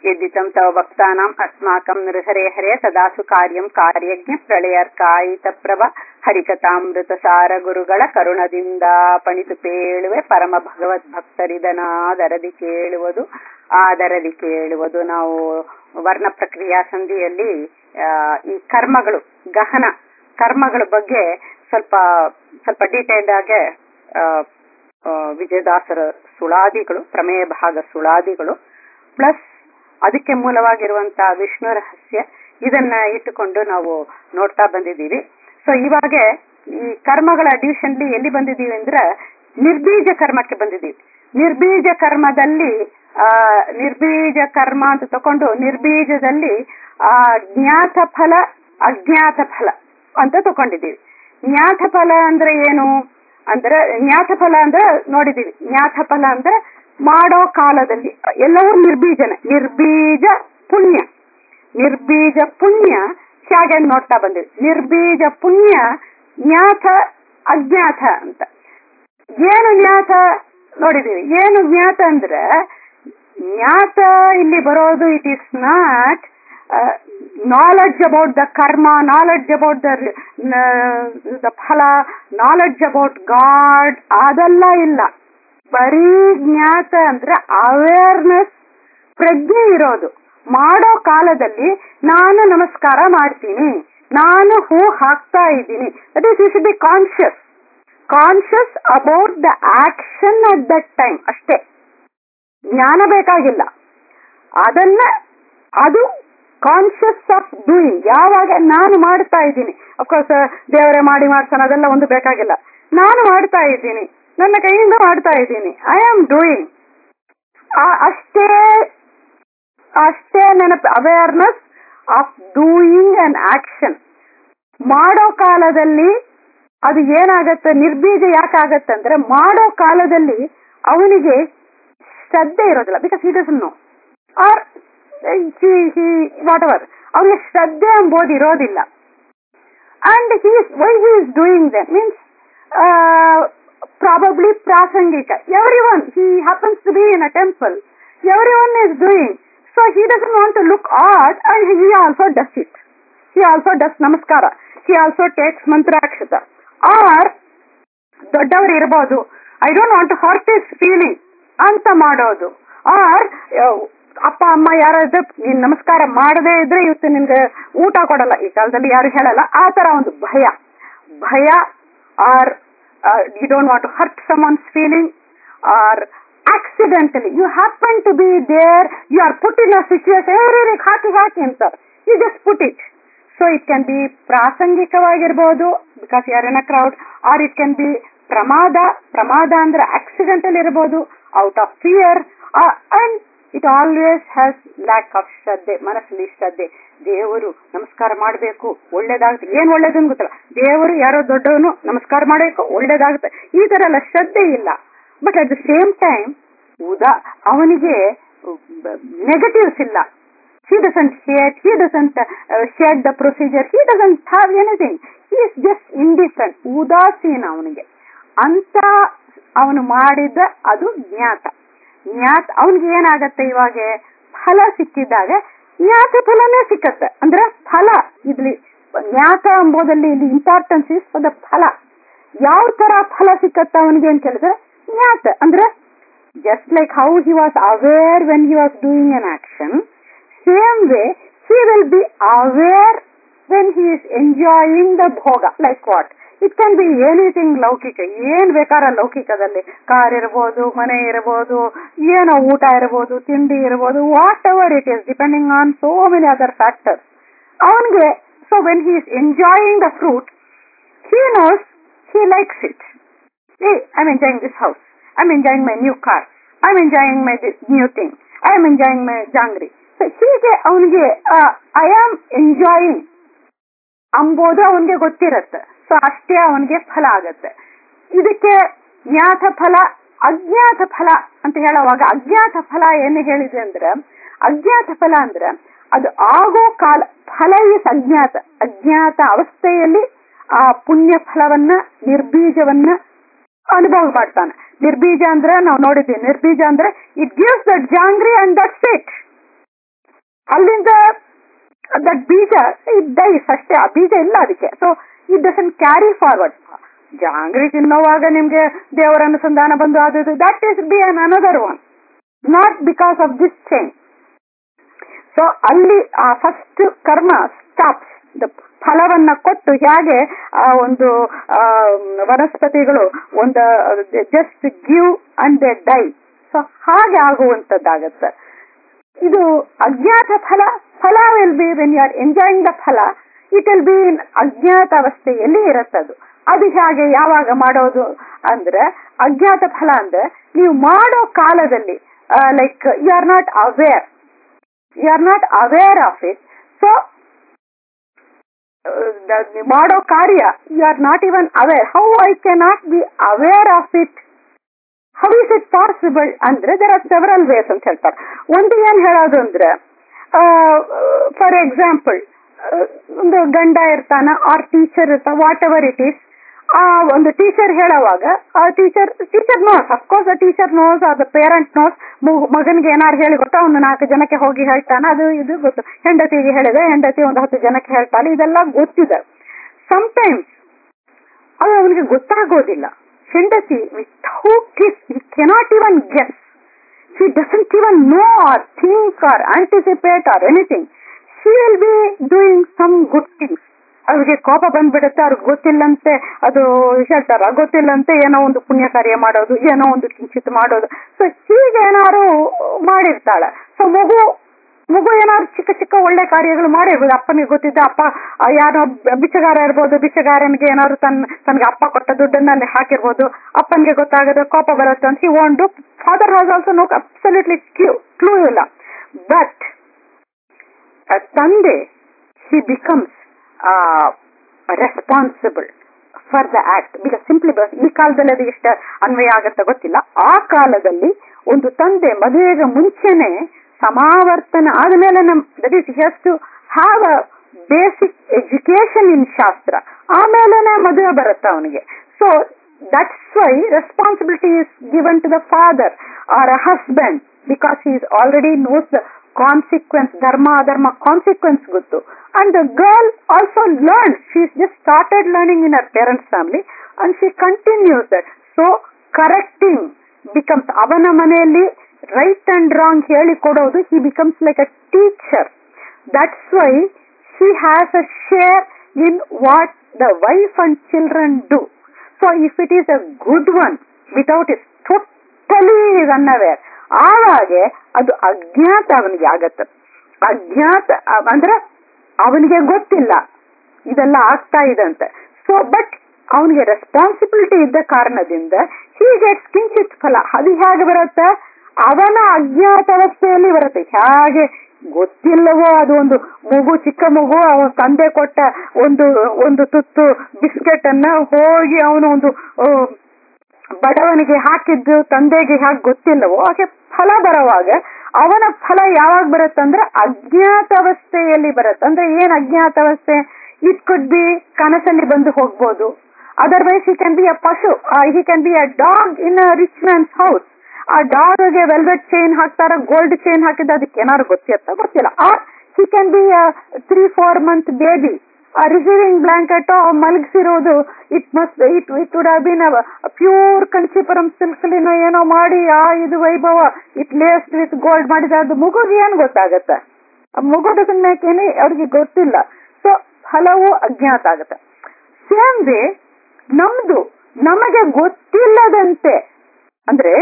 यद्दितं तव भक्तानाम् अस्माकं नृहरे हरे सदासु ಕಾರ್ಯಂ ಕಾರ್ಯಜ್ಞ ಪ್ರಳಯರ್ಕಾಯಿತಪ್ರಭ ಹರಿಕಥಾಮೃತಸಾರ ಗುರುಗಳ ಕರುಣದಿಂದ ಪಣಿತು ಪೇಳುವೆ ಪರಮ ಭಗವದ್ ಭಕ್ತರಿದನಾದರದಿ ಕೇಳುವುದು ಆದರದಿ ಕೇಳುವುದು ನಾವು ವರ್ಣ ಪ್ರಕ್ರಿಯಾ ಸಂಧಿಯಲ್ಲಿ ಆ, ಈ ಕರ್ಮಗಳು ಗಹನ ಕರ್ಮಗಳ ಬಗ್ಗೆ ಸ್ವಲ್ಪ ಸ್ವಲ್ಪ ಡೀಟೇಲ್ಡ್ ಆಗಿ ಆ, ಆ, ವಿಜಯದಾಸರ ಸುಳಾದಿಗಳು ಪ್ರಮೇಯ ಭಾಗ ಸುಳಾದಿಗಳು ಪ್ಲಸ್ ಅದಕ್ಕೆ ಮೂಲವಾಗಿರುವಂತಹ ವಿಷ್ಣು ರಹಸ್ಯ ಇದನ್ನ ಇಟ್ಟುಕೊಂಡು ನಾವು ನೋಡ್ತಾ ಬಂದಿದ್ದೀವಿ ಸೊ ಇವಾಗ ಈ ಕರ್ಮಗಳ ಅಡಿಷನ್ಲಿ ಎಲ್ಲಿ ಬಂದಿದ್ದೀವಿ ಅಂದ್ರೆ ನಿರ್ಬೀಜ ಕರ್ಮಕ್ಕೆ ಬಂದಿದ್ದೀವಿ ನಿರ್ಬೀಜ ಕರ್ಮದಲ್ಲಿ ಆ ನಿರ್ಬೀಜ ಕರ್ಮ ಅಂತ ತಕೊಂಡು ನಿರ್ಬೀಜದಲ್ಲಿ ಆ ಜ್ಞಾತ ಫಲ ಅಜ್ಞಾತ ಫಲ ಅಂತ ತಕೊಂಡಿದ್ದೀವಿ ಜ್ಞಾತ ಫಲ ಅಂದ್ರೆ ಏನು ಅಂದ್ರೆ ಜ್ಞಾತ ಫಲ ಅಂದ್ರೆ ನೋಡಿದೀವಿ ಜ್ಞಾತ ಫಲ ಅಂದ್ರೆ ಮಾಡೋ ಕಾಲದಲ್ಲಿ ಎಲ್ಲವೂ ನಿರ್ಬೀಜನ ನಿರ್ಬೀಜ ಪುಣ್ಯ ನಿರ್ಬೀಜ ಪುಣ್ಯ ಹೇಗೆ ನೋಡ್ತಾ ಬಂದಿವಿ ನಿರ್ಬೀಜ ಪುಣ್ಯ ಜ್ಞಾತ ಅಜ್ಞಾತ ಅಂತ ಏನು ಜ್ಞಾತ ನೋಡಿದೀವಿ ಏನು ಜ್ಞಾತ ಅಂದ್ರೆ ಜ್ಞಾತ ಇಲ್ಲಿ ಬರೋದು it is not knowledge about the karma knowledge about the the ಫಲ ನಾಲೆಡ್ಜ್ ಅಬೌಟ್ ಗಾಡ್ ಅದೆಲ್ಲ ಇಲ್ಲ ಬರೀ ಜ್ಞಾತ ಅಂದ್ರೆ ಅವೇರ್ನೆಸ್ ಪ್ರಜ್ಞೆ ಇರೋದು ಮಾಡೋ ಕಾಲದಲ್ಲಿ ನಾನು ನಮಸ್ಕಾರ ಮಾಡ್ತೀನಿ ನಾನು ಹೂ ಹಾಕ್ತಾ ಇದ್ದೀನಿ that is you should be conscious conscious about the action at that time ಅಷ್ಟೇ ಜ್ಞಾನ ಬೇಕಾಗಿಲ್ಲ ಅದನ್ನ ಅದು ಕಾನ್ಶಿಯಸ್ ಆಫ್ ಡೂಯಿಂಗ್ ಯಾವಾಗ ನಾನು ಮಾಡ್ತಾ ಇದ್ದೀನಿ ಅಫ್ಕೋರ್ಸ್ ದೇವರೇ ಮಾಡಿ ಮಾಡ್ತಾನೆ ಅದೆಲ್ಲ ಒಂದು ಬೇಕಾಗಿಲ್ಲ ನಾನು ಮಾಡ್ತಾ ಇದ್ದೀನಿ ನನ್ನ ಕೈಯಿಂದ ಮಾಡ್ತಾ ಇದ್ದೀನಿ ಐ ಆಮ್ ಡೂಯಿಂಗ್ ಅಷ್ಟೇ ಅಷ್ಟೇ ನೆನಪು awareness of doing and action ಮಾಡೋ ಕಾಲದಲ್ಲಿ ಅದು ಏನಾಗತ್ತೆ ನಿರ್ಬೀಜ ಯಾಕಾಗತ್ತೆ ಅಂದ್ರೆ ಮಾಡೋ ಕಾಲದಲ್ಲಿ ಅವನಿಗೆ ಶ್ರದ್ಧೆ ಇರೋದಿಲ್ಲ because he doesn't know or whatever ಅವನಿಗೆ ಶ್ರದ್ಧೆ ಎಂಬುದು ಇರೋದಿಲ್ಲ and he why he is doing that means probably ಪ್ರಾಸಂಗಿಕ everyone he happens to be in a temple everyone is doing so he doesn't want to look at and he also does it he also does ನಮಸ್ಕಾರ he also takes ಮಂತ್ರಾಕ್ಷತ or ದೊಡ್ಡವರು ಇರಬಹುದು I don't want to hurt his feeling ಅಂತ ಮಾಡೋದು R ಅಪ್ಪ ಅಮ್ಮ ಯಾರಾದ್ರೂ ನೀನ್ ನಮಸ್ಕಾರ ಮಾಡದೇ ಇದ್ರೆ ಇವತ್ತು ನಿನ್ಗೆ ಊಟ ಕೊಡಲ್ಲ ಈ ಕಾಲದಲ್ಲಿ ಯಾರು ಹೇಳಲ್ಲ ಆ ತರ ಒಂದು ಭಯ ಭಯ or you don't want to hurt someone's feeling or accidentally you happen to be there you are put in a situation ಹಾಕಿ ಹಾಕಿ ಅಂತಾರೆ you just put it so it can be ಪ್ರಾಸಂಗಿಕವಾಗಿರ್ಬೋದು because you're in a crowd or it can be ಪ್ರಮಾದ ಪ್ರಮಾದ ಅಂದ್ರೆ accidental ಇರಬಹುದು out of fear and it always has lack of ಶ್ರದ್ಧೆ ಮನಸ್ಸಲ್ಲಿ ಶ್ರದ್ಧೆ ದೇವರು ನಮಸ್ಕಾರ ಮಾಡಬೇಕು ಒಳ್ಳೇದಾಗುತ್ತೆ ಏನ್ ಒಳ್ಳೇದನ್ ಗೊತ್ತಲ್ಲ ದೇವರು ಯಾರೋ ದೊಡ್ಡವನು ನಮಸ್ಕಾರ ಮಾಡಬೇಕು ಒಳ್ಳೇದಾಗುತ್ತೆ ಈ ತರ ಎಲ್ಲ ಶ್ರದ್ಧೆ ಇಲ್ಲ but at the same time ಉದಾ ಅವನಿಗೆ ನೆಗೆಟಿವ್ಸ್ ಇಲ್ಲ he doesn't hate, he doesn't uh, share the procedure, he doesn't have anything. He is just indifferent. ಉದಾಸೀನ ಅವನಿಗೆ ಅಂತ ಅವನು ಮಾಡಿದ ಅದು ಜ್ಞಾತ ಜ್ಞಾತ ಅವನಿಗೆ ಏನಾಗತ್ತೆ ಇವಾಗ ಫಲ ಸಿಕ್ಕಿದಾಗ ಜ್ಞಾತ ಫಲನೇ ಸಿಕ್ಕತ್ತೆ ಅಂದ್ರೆ ಫಲ ಇಲ್ಲಿ ಜ್ಞಾತ ಎಂಬುದಲ್ಲಿ ಇಲ್ಲಿ ಇಂಪಾರ್ಟೆನ್ಸ್ ಇಸ್ ಫಾರ್ ದ ಫಲ ಯಾವ ತರ ಫಲ ಸಿಕ್ಕತ್ತ ಅವನಿಗೆ ಅಂತ ಕೇಳಿದ್ರೆ ಜ್ಞಾತ ಅಂದ್ರೆ just like how he was aware when he was doing an action same way he will be aware when he is enjoying the bhoga like what it can be anything ಲೌಕಿಕ ಏನ್ ಬೇಕಾರ ಲೌಕಿಕದಲ್ಲಿ ಕಾರ್ ಇರಬಹುದು ಮನೆ ಇರಬಹುದು ಏನೋ ಊಟ ಇರಬಹುದು ತಿಂಡಿ ಇರಬಹುದು whatever it is depending on so many other factors ಅವನಿಗೆ so when he is enjoying the fruit he knows he likes it I am enjoying this house I am enjoying my new car I am enjoying my this new thing I am enjoying my jangri ಹೀಗೆ ಅವನಿಗೆ I am enjoying ಅಂಬೋದು ಅವನಿಗೆ ಗೊತ್ತಿರತ್ತೆ so ಅಷ್ಟೇ ಅವನಿಗೆ ಫಲ ಆಗತ್ತೆ ಇದಕ್ಕೆ ಜ್ಞಾತ ಫಲ ಅಜ್ಞಾತ ಫಲ ಅಂತ ಹೇಳುವಾಗ ಅಜ್ಞಾತ ಫಲ ಏನು ಹೇಳಿದೆ ಅಂದ್ರೆ ಅಜ್ಞಾತ ಫಲ ಅಂದ್ರೆ ಅದು ಆಗೋ ಕಾಲ ಫಲ ಇಸ್ ಅಜ್ಞಾತ ಅಜ್ಞಾತ ಅವಸ್ಥೆಯಲ್ಲಿ ಆ ಪುಣ್ಯ ಫಲವನ್ನ ನಿರ್ಬೀಜವನ್ನ ಅನುಭವ ಮಾಡ್ತಾನೆ ನಿರ್ಬೀಜ ಅಂದ್ರೆ ನಾವು ನೋಡಿದ್ದೀವಿ ನಿರ್ಬೀಜ ಅಂದ್ರೆ it gives that jangri and that's it ಅಲ್ಲಿಂದ ದಟ್ ಬೀಜ ಇಟ್ ಡೈಸ್ ಅಷ್ಟೇ ಆ ಬೀಜ ಇಲ್ಲ ಅದಕ್ಕೆ so it doesn't carry forward jangri ತಿನ್ನೋವಾಗ ನಿಮ್ಗೆ ದೇವರ ಅನುಸಂಧಾನ ಬಂದು ಅದು that is be an another one not because of this change so ಅಲ್ಲಿ ಆ ಫಸ್ಟ್ ಕರ್ಮ ಸ್ಟಾಪ್ಸ್ ಫಲವನ್ನ ಕೊಟ್ಟು ಹೇಗೆ ಆ ಒಂದು ಆ, ವನಸ್ಪತಿಗಳು ಒಂದು just give and they die so ಹಾಗೆ ಆಗುವಂತದ್ದಾಗತ್ತೆ ಇದು ಅಜ್ಞಾತ ಫಲ ಫಲ will be when you are enjoying the ಫಲ ಇಟ್ ವಿಲ್ ಬಿ ಇನ್ ಅಜ್ಞಾತ ಅವಸ್ಥೆಯಲ್ಲಿ ಇರುತ್ತದು ಅದು ಹೇಗೆ ಯಾವಾಗ ಮಾಡೋದು ಅಂದ್ರೆ ಅಜ್ಞಾತ ಫಲ ಅಂದ್ರೆ ನೀವು ಮಾಡೋ ಕಾಲದಲ್ಲಿ like you are not aware you are not aware of it so ಮಾಡೋ ಕಾರ್ಯ you are not even aware how I cannot be aware of it how is it possible ಅಂದ್ರೆ ದೇರ್ ಆರ್ ಸೆವರಲ್ ವೇಸ್ ಅಂತ ಹೇಳ್ತಾರೆ ಒಂದು ಏನ್ ಹೇಳೋದು ಅಂದ್ರೆ for example ಒಂದು ಗಂಡ ಇರ್ತಾನ ಆರ್ ಟೀಚರ್ ಇರ್ತಾನ ವಾಟ್ ಎವರ್ ಇಟ್ ಈಸ್ ಆ ಒಂದು ಟೀಚರ್ ಹೇಳುವಾಗ ಆ teacher teacher knows of course the teacher knows or the parent knows ಮಗನಿಗೆ ಏನಾರು ಹೇಳಿ ಗೊತ್ತಾ ಒಂದು ನಾಲ್ಕು ಜನಕ್ಕೆ ಹೋಗಿ ಹೇಳ್ತಾನೆ ಅದು ಇದು ಗೊತ್ತು ಹೆಂಡತಿಗೆ ಹೇಳಿದೆ ಹೆಂಡತಿ ಒಂದು ಹತ್ತು ಜನಕ್ಕೆ ಹೇಳ್ತಾನೆ ಇದೆಲ್ಲ ಗೊತ್ತಿದೆ ಸಮ್ಟೈಮ್ಸ್ ಅದು ಅವನಿಗೆ ಗೊತ್ತಾಗೋದಿಲ್ಲ ಹೆಂಡತಿ without his he cannot even guess he doesn't even know or think or anticipate or anything she will be doing some good things ಅವ್ರಿಗೆ ಕೋಪ ಬಂದ್ಬಿಡುತ್ತೆ ಅವ್ರಿಗೆ ಗೊತ್ತಿಲ್ಲಂತೆ ಅದು ಹೇಳ್ತಾರ ಗೊತ್ತಿಲ್ಲಂತೆ ಏನೋ ಒಂದು ಪುಣ್ಯ ಕಾರ್ಯ ಮಾಡೋದು ಏನೋ ಒಂದು ಕಿಂಚಿತ್ ಮಾಡೋದು ಸೊ ಹೀಗೆ ಏನಾರು ಮಾಡಿರ್ತಾಳೆ ಸೊ ಮಗು ಮಗು ಏನಾದ್ರು ಚಿಕ್ಕ ಚಿಕ್ಕ ಒಳ್ಳೆ ಕಾರ್ಯಗಳು ಮಾಡಿರ್ಬೋದು ಅಪ್ಪನಿಗೆ ಗೊತ್ತಿದ್ದ ಅಪ್ಪ ಆ, ಯಾರೋ ಬಿಚ್ಚಗಾರ ಇರ್ಬೋದು ಬಿಚ್ಚಗಾರನಿಗೆ ಏನಾದ್ರು ತನ್ನ ತನಗೆ ಅಪ್ಪ ಕೊಟ್ಟ ದುಡ್ಡನ್ನ ಅಲ್ಲಿ ಹಾಕಿರ್ಬೋದು ಅಪ್ಪನಿಗೆ ಗೊತ್ತಾಗದೆ ಕೋಪ ಬರುತ್ತೆ ಅಂತ he want father has also no absolutely clue ಇಲ್ಲ ಬಟ್ ತಂದೆ he becomes responsible for the act because simply ಈ ಕಾಲದಲ್ಲಿ ಅದು ಎಷ್ಟು ಅನ್ವಯ ಆಗತ್ತೆ ಗೊತ್ತಿಲ್ಲ ಆ ಕಾಲದಲ್ಲಿ ಒಂದು ತಂದೆ ಮದುವೆಗೆ ಮುಂಚೆನೆ ಸಮಾವರ್ತನ ಆದ್ಮೇಲೆ ನಮ್ that is has to have a basic education in ಶಾಸ್ತ್ರ ಆಮೇಲೆ ಮದುವೆ ಬರುತ್ತೆ ಅವನಿಗೆ so that's why responsibility is given to the father or a husband because he is already knows the consequence dharma adharma consequence ಗೊತ್ತು and the girl also learn she just started learning in our parents family and she continues that so correcting becomes ಅವನ ಮನೆಯಲ್ಲಿ right and wrong ಹೇಳಿ ಕೊಡೋದು he becomes like a teacher that's why she has a share in what the wife and children do so if it is a good one without his totally unaware ಆವಾಗೆ ಅದು ಅಜ್ಞಾತ ಅವನಿಗೆ ಆಗತ್ತೆ ಅಜ್ಞಾತ ಅ- ಅಂದ್ರೆ ಅವನಿಗೆ ಗೊತ್ತಿಲ್ಲ ಇದೆಲ್ಲ ಆಗ್ತಾ ಇದೆ ಅಂತ ಸೊ ಬಟ್ ಅವನಿಗೆ ರೆಸ್ಪಾನ್ಸಿಬಿಲಿಟಿ ಇದ್ದ ಕಾರಣದಿಂದ ಹೀಗೆ ಕಿಂಚಿತ್ ಫಲ ಅದು ಹೇಗೆ ಬರುತ್ತೆ ಅವನ ಅಜ್ಞಾತಾವಸ್ಥೆಯಲ್ಲಿ ಬರುತ್ತೆ ಹೇಗೆ ಗೊತ್ತಿಲ್ಲವೋ ಅದು ಒಂದು ಮಗು ಚಿಕ್ಕ ಮಗು ಅವನ ತಂದೆ ಕೊಟ್ಟ ಒಂದು ಒಂದು ತುತ್ತು ಬಿಸ್ಕೆಟ್ ಅನ್ನ ಹೋಗಿ ಅವನು ಒಂದು ಆ, ಬಡವನಿಗೆ ಹಾಕಿದ್ದು ತಂದೆಗೆ ಹೇಗೆ ಗೊತ್ತಿಲ್ಲವೋ ಹಾಗೆ ಫಲ ಬರುವಾಗ ಅವನ ಫಲ ಯಾವಾಗ ಬರುತ್ತಂದ್ರೆ ಅಜ್ಞಾತಾವಸ್ಥೆಯಲ್ಲಿ ಬರುತ್ತೆ ಅಂದ್ರೆ ಏನ್ ಅಜ್ಞಾತಾವಸ್ಥೆ ಇಟ್ ಕುಡ್ ಬಿ ಕನಸಲ್ಲಿ ಬಂದು ಹೋಗ್ಬೋದು otherwise he can be a ಪಶು he can be a dog in a rich man's house ಆ ಡಾಗ್ಗೆ ವೆಲ್ವೆಟ್ ಚೈನ್ ಹಾಕ್ತಾರ ಗೋಲ್ಡ್ ಚೈನ್ ಹಾಕಿದ್ರೆ ಅದಕ್ಕೆ ಏನಾದ್ರು ಗೊತ್ತಿರುತ್ತಾ ಗೊತ್ತಿಲ್ಲ or he can be three four month baby ಆ ರಿಸೀವಿಂಗ್ ಬ್ಲಾಂಕೆಟ್ ಮಲಗಿಸಿರೋದು it must it it would have been pure Kanchipuram ಸಿಲ್ಕ್ಲಿನ ಏನೋ ಮಾಡಿ ಆ ಇದು ವೈಭವ ಇಟ್ ಲೇಸ್ ವಿತ್ ಗೋಲ್ಡ್ ಮಾಡಿದ ಅದು ಮಗುಗೆ ಏನ್ ಗೊತ್ತಾಗತ್ತೆ ಆ ಮಗು ಏನೇ ಅವ್ರಿಗೆ ಗೊತ್ತಿಲ್ಲ ಸೊ ಫಲವು ಅಜ್ಞಾತ ಆಗತ್ತೆ ಸೇಮ್ ವೇ ನಮ್ದು ನಮಗೆ ಗೊತ್ತಿಲ್ಲದಂತೆ ಅಂದ್ರೆ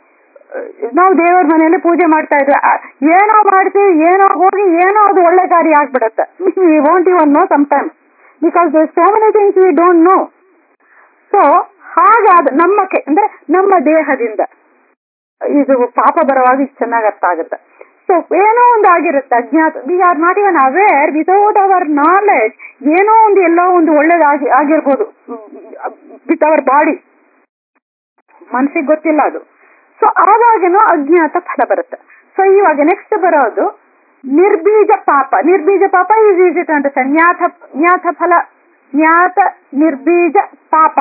ನಾವು ದೇವರ ಮನೆಯಲ್ಲಿ ಪೂಜೆ ಮಾಡ್ತಾ ಇದ್ವಿ ಆ, ಏನೋ ಮಾಡ್ತೀವಿ ಏನೋ ಹೋಗಿ ಏನೋ ಅದು ಒಳ್ಳೆ ಕಾರ್ಯ ಆಗ್ಬಿಡತ್ತೆ we want even no some time because there so many things we don't know so ಹಾಗಾದ ನಮ್ಮ ಕೆ- ಅಂದ್ರೆ ನಮ್ಮ ದೇಹದಿಂದ ಇದು ಪಾಪ ಬರುವಾಗ ಇದು ಚೆನ್ನಾಗಿ ಅರ್ಥ ಆಗುತ್ತೆ ಸೊ ಏನೋ ಒಂದು ಆಗಿರುತ್ತೆ ಅಜ್ಞಾತ we are not even aware without our knowledge ಏನೋ ಒಂದು ಎಲ್ಲೋ ಒಂದು ಒಳ್ಳೇದಾಗಿ ಆಗಿರ್ಬೋದು ವಿತ್ ಅವರ್ ಬಾಡಿ ಮನಸ್ಸಿಗೆ ಗೊತ್ತಿಲ್ಲ ಅದು ಸೊ ಆವಾಗನೂ ಅಜ್ಞಾತ ಫಲ ಬರುತ್ತೆ ಸೊ ಇವಾಗ ನೆಕ್ಸ್ಟ್ ಬರೋದು ನಿರ್ಬೀಜ ಪಾಪ ನಿರ್ಬೀಜ ಪಾಪ ಈಸ್ ಈಸಿ ಟು ಅಂಡರ್ಸ್ಟ್ಯಾಂಡ್ ಜ್ಞಾತ ಜ್ಞಾತ ಫಲ ಜ್ಞಾತ ನಿರ್ಬೀಜ ಪಾಪ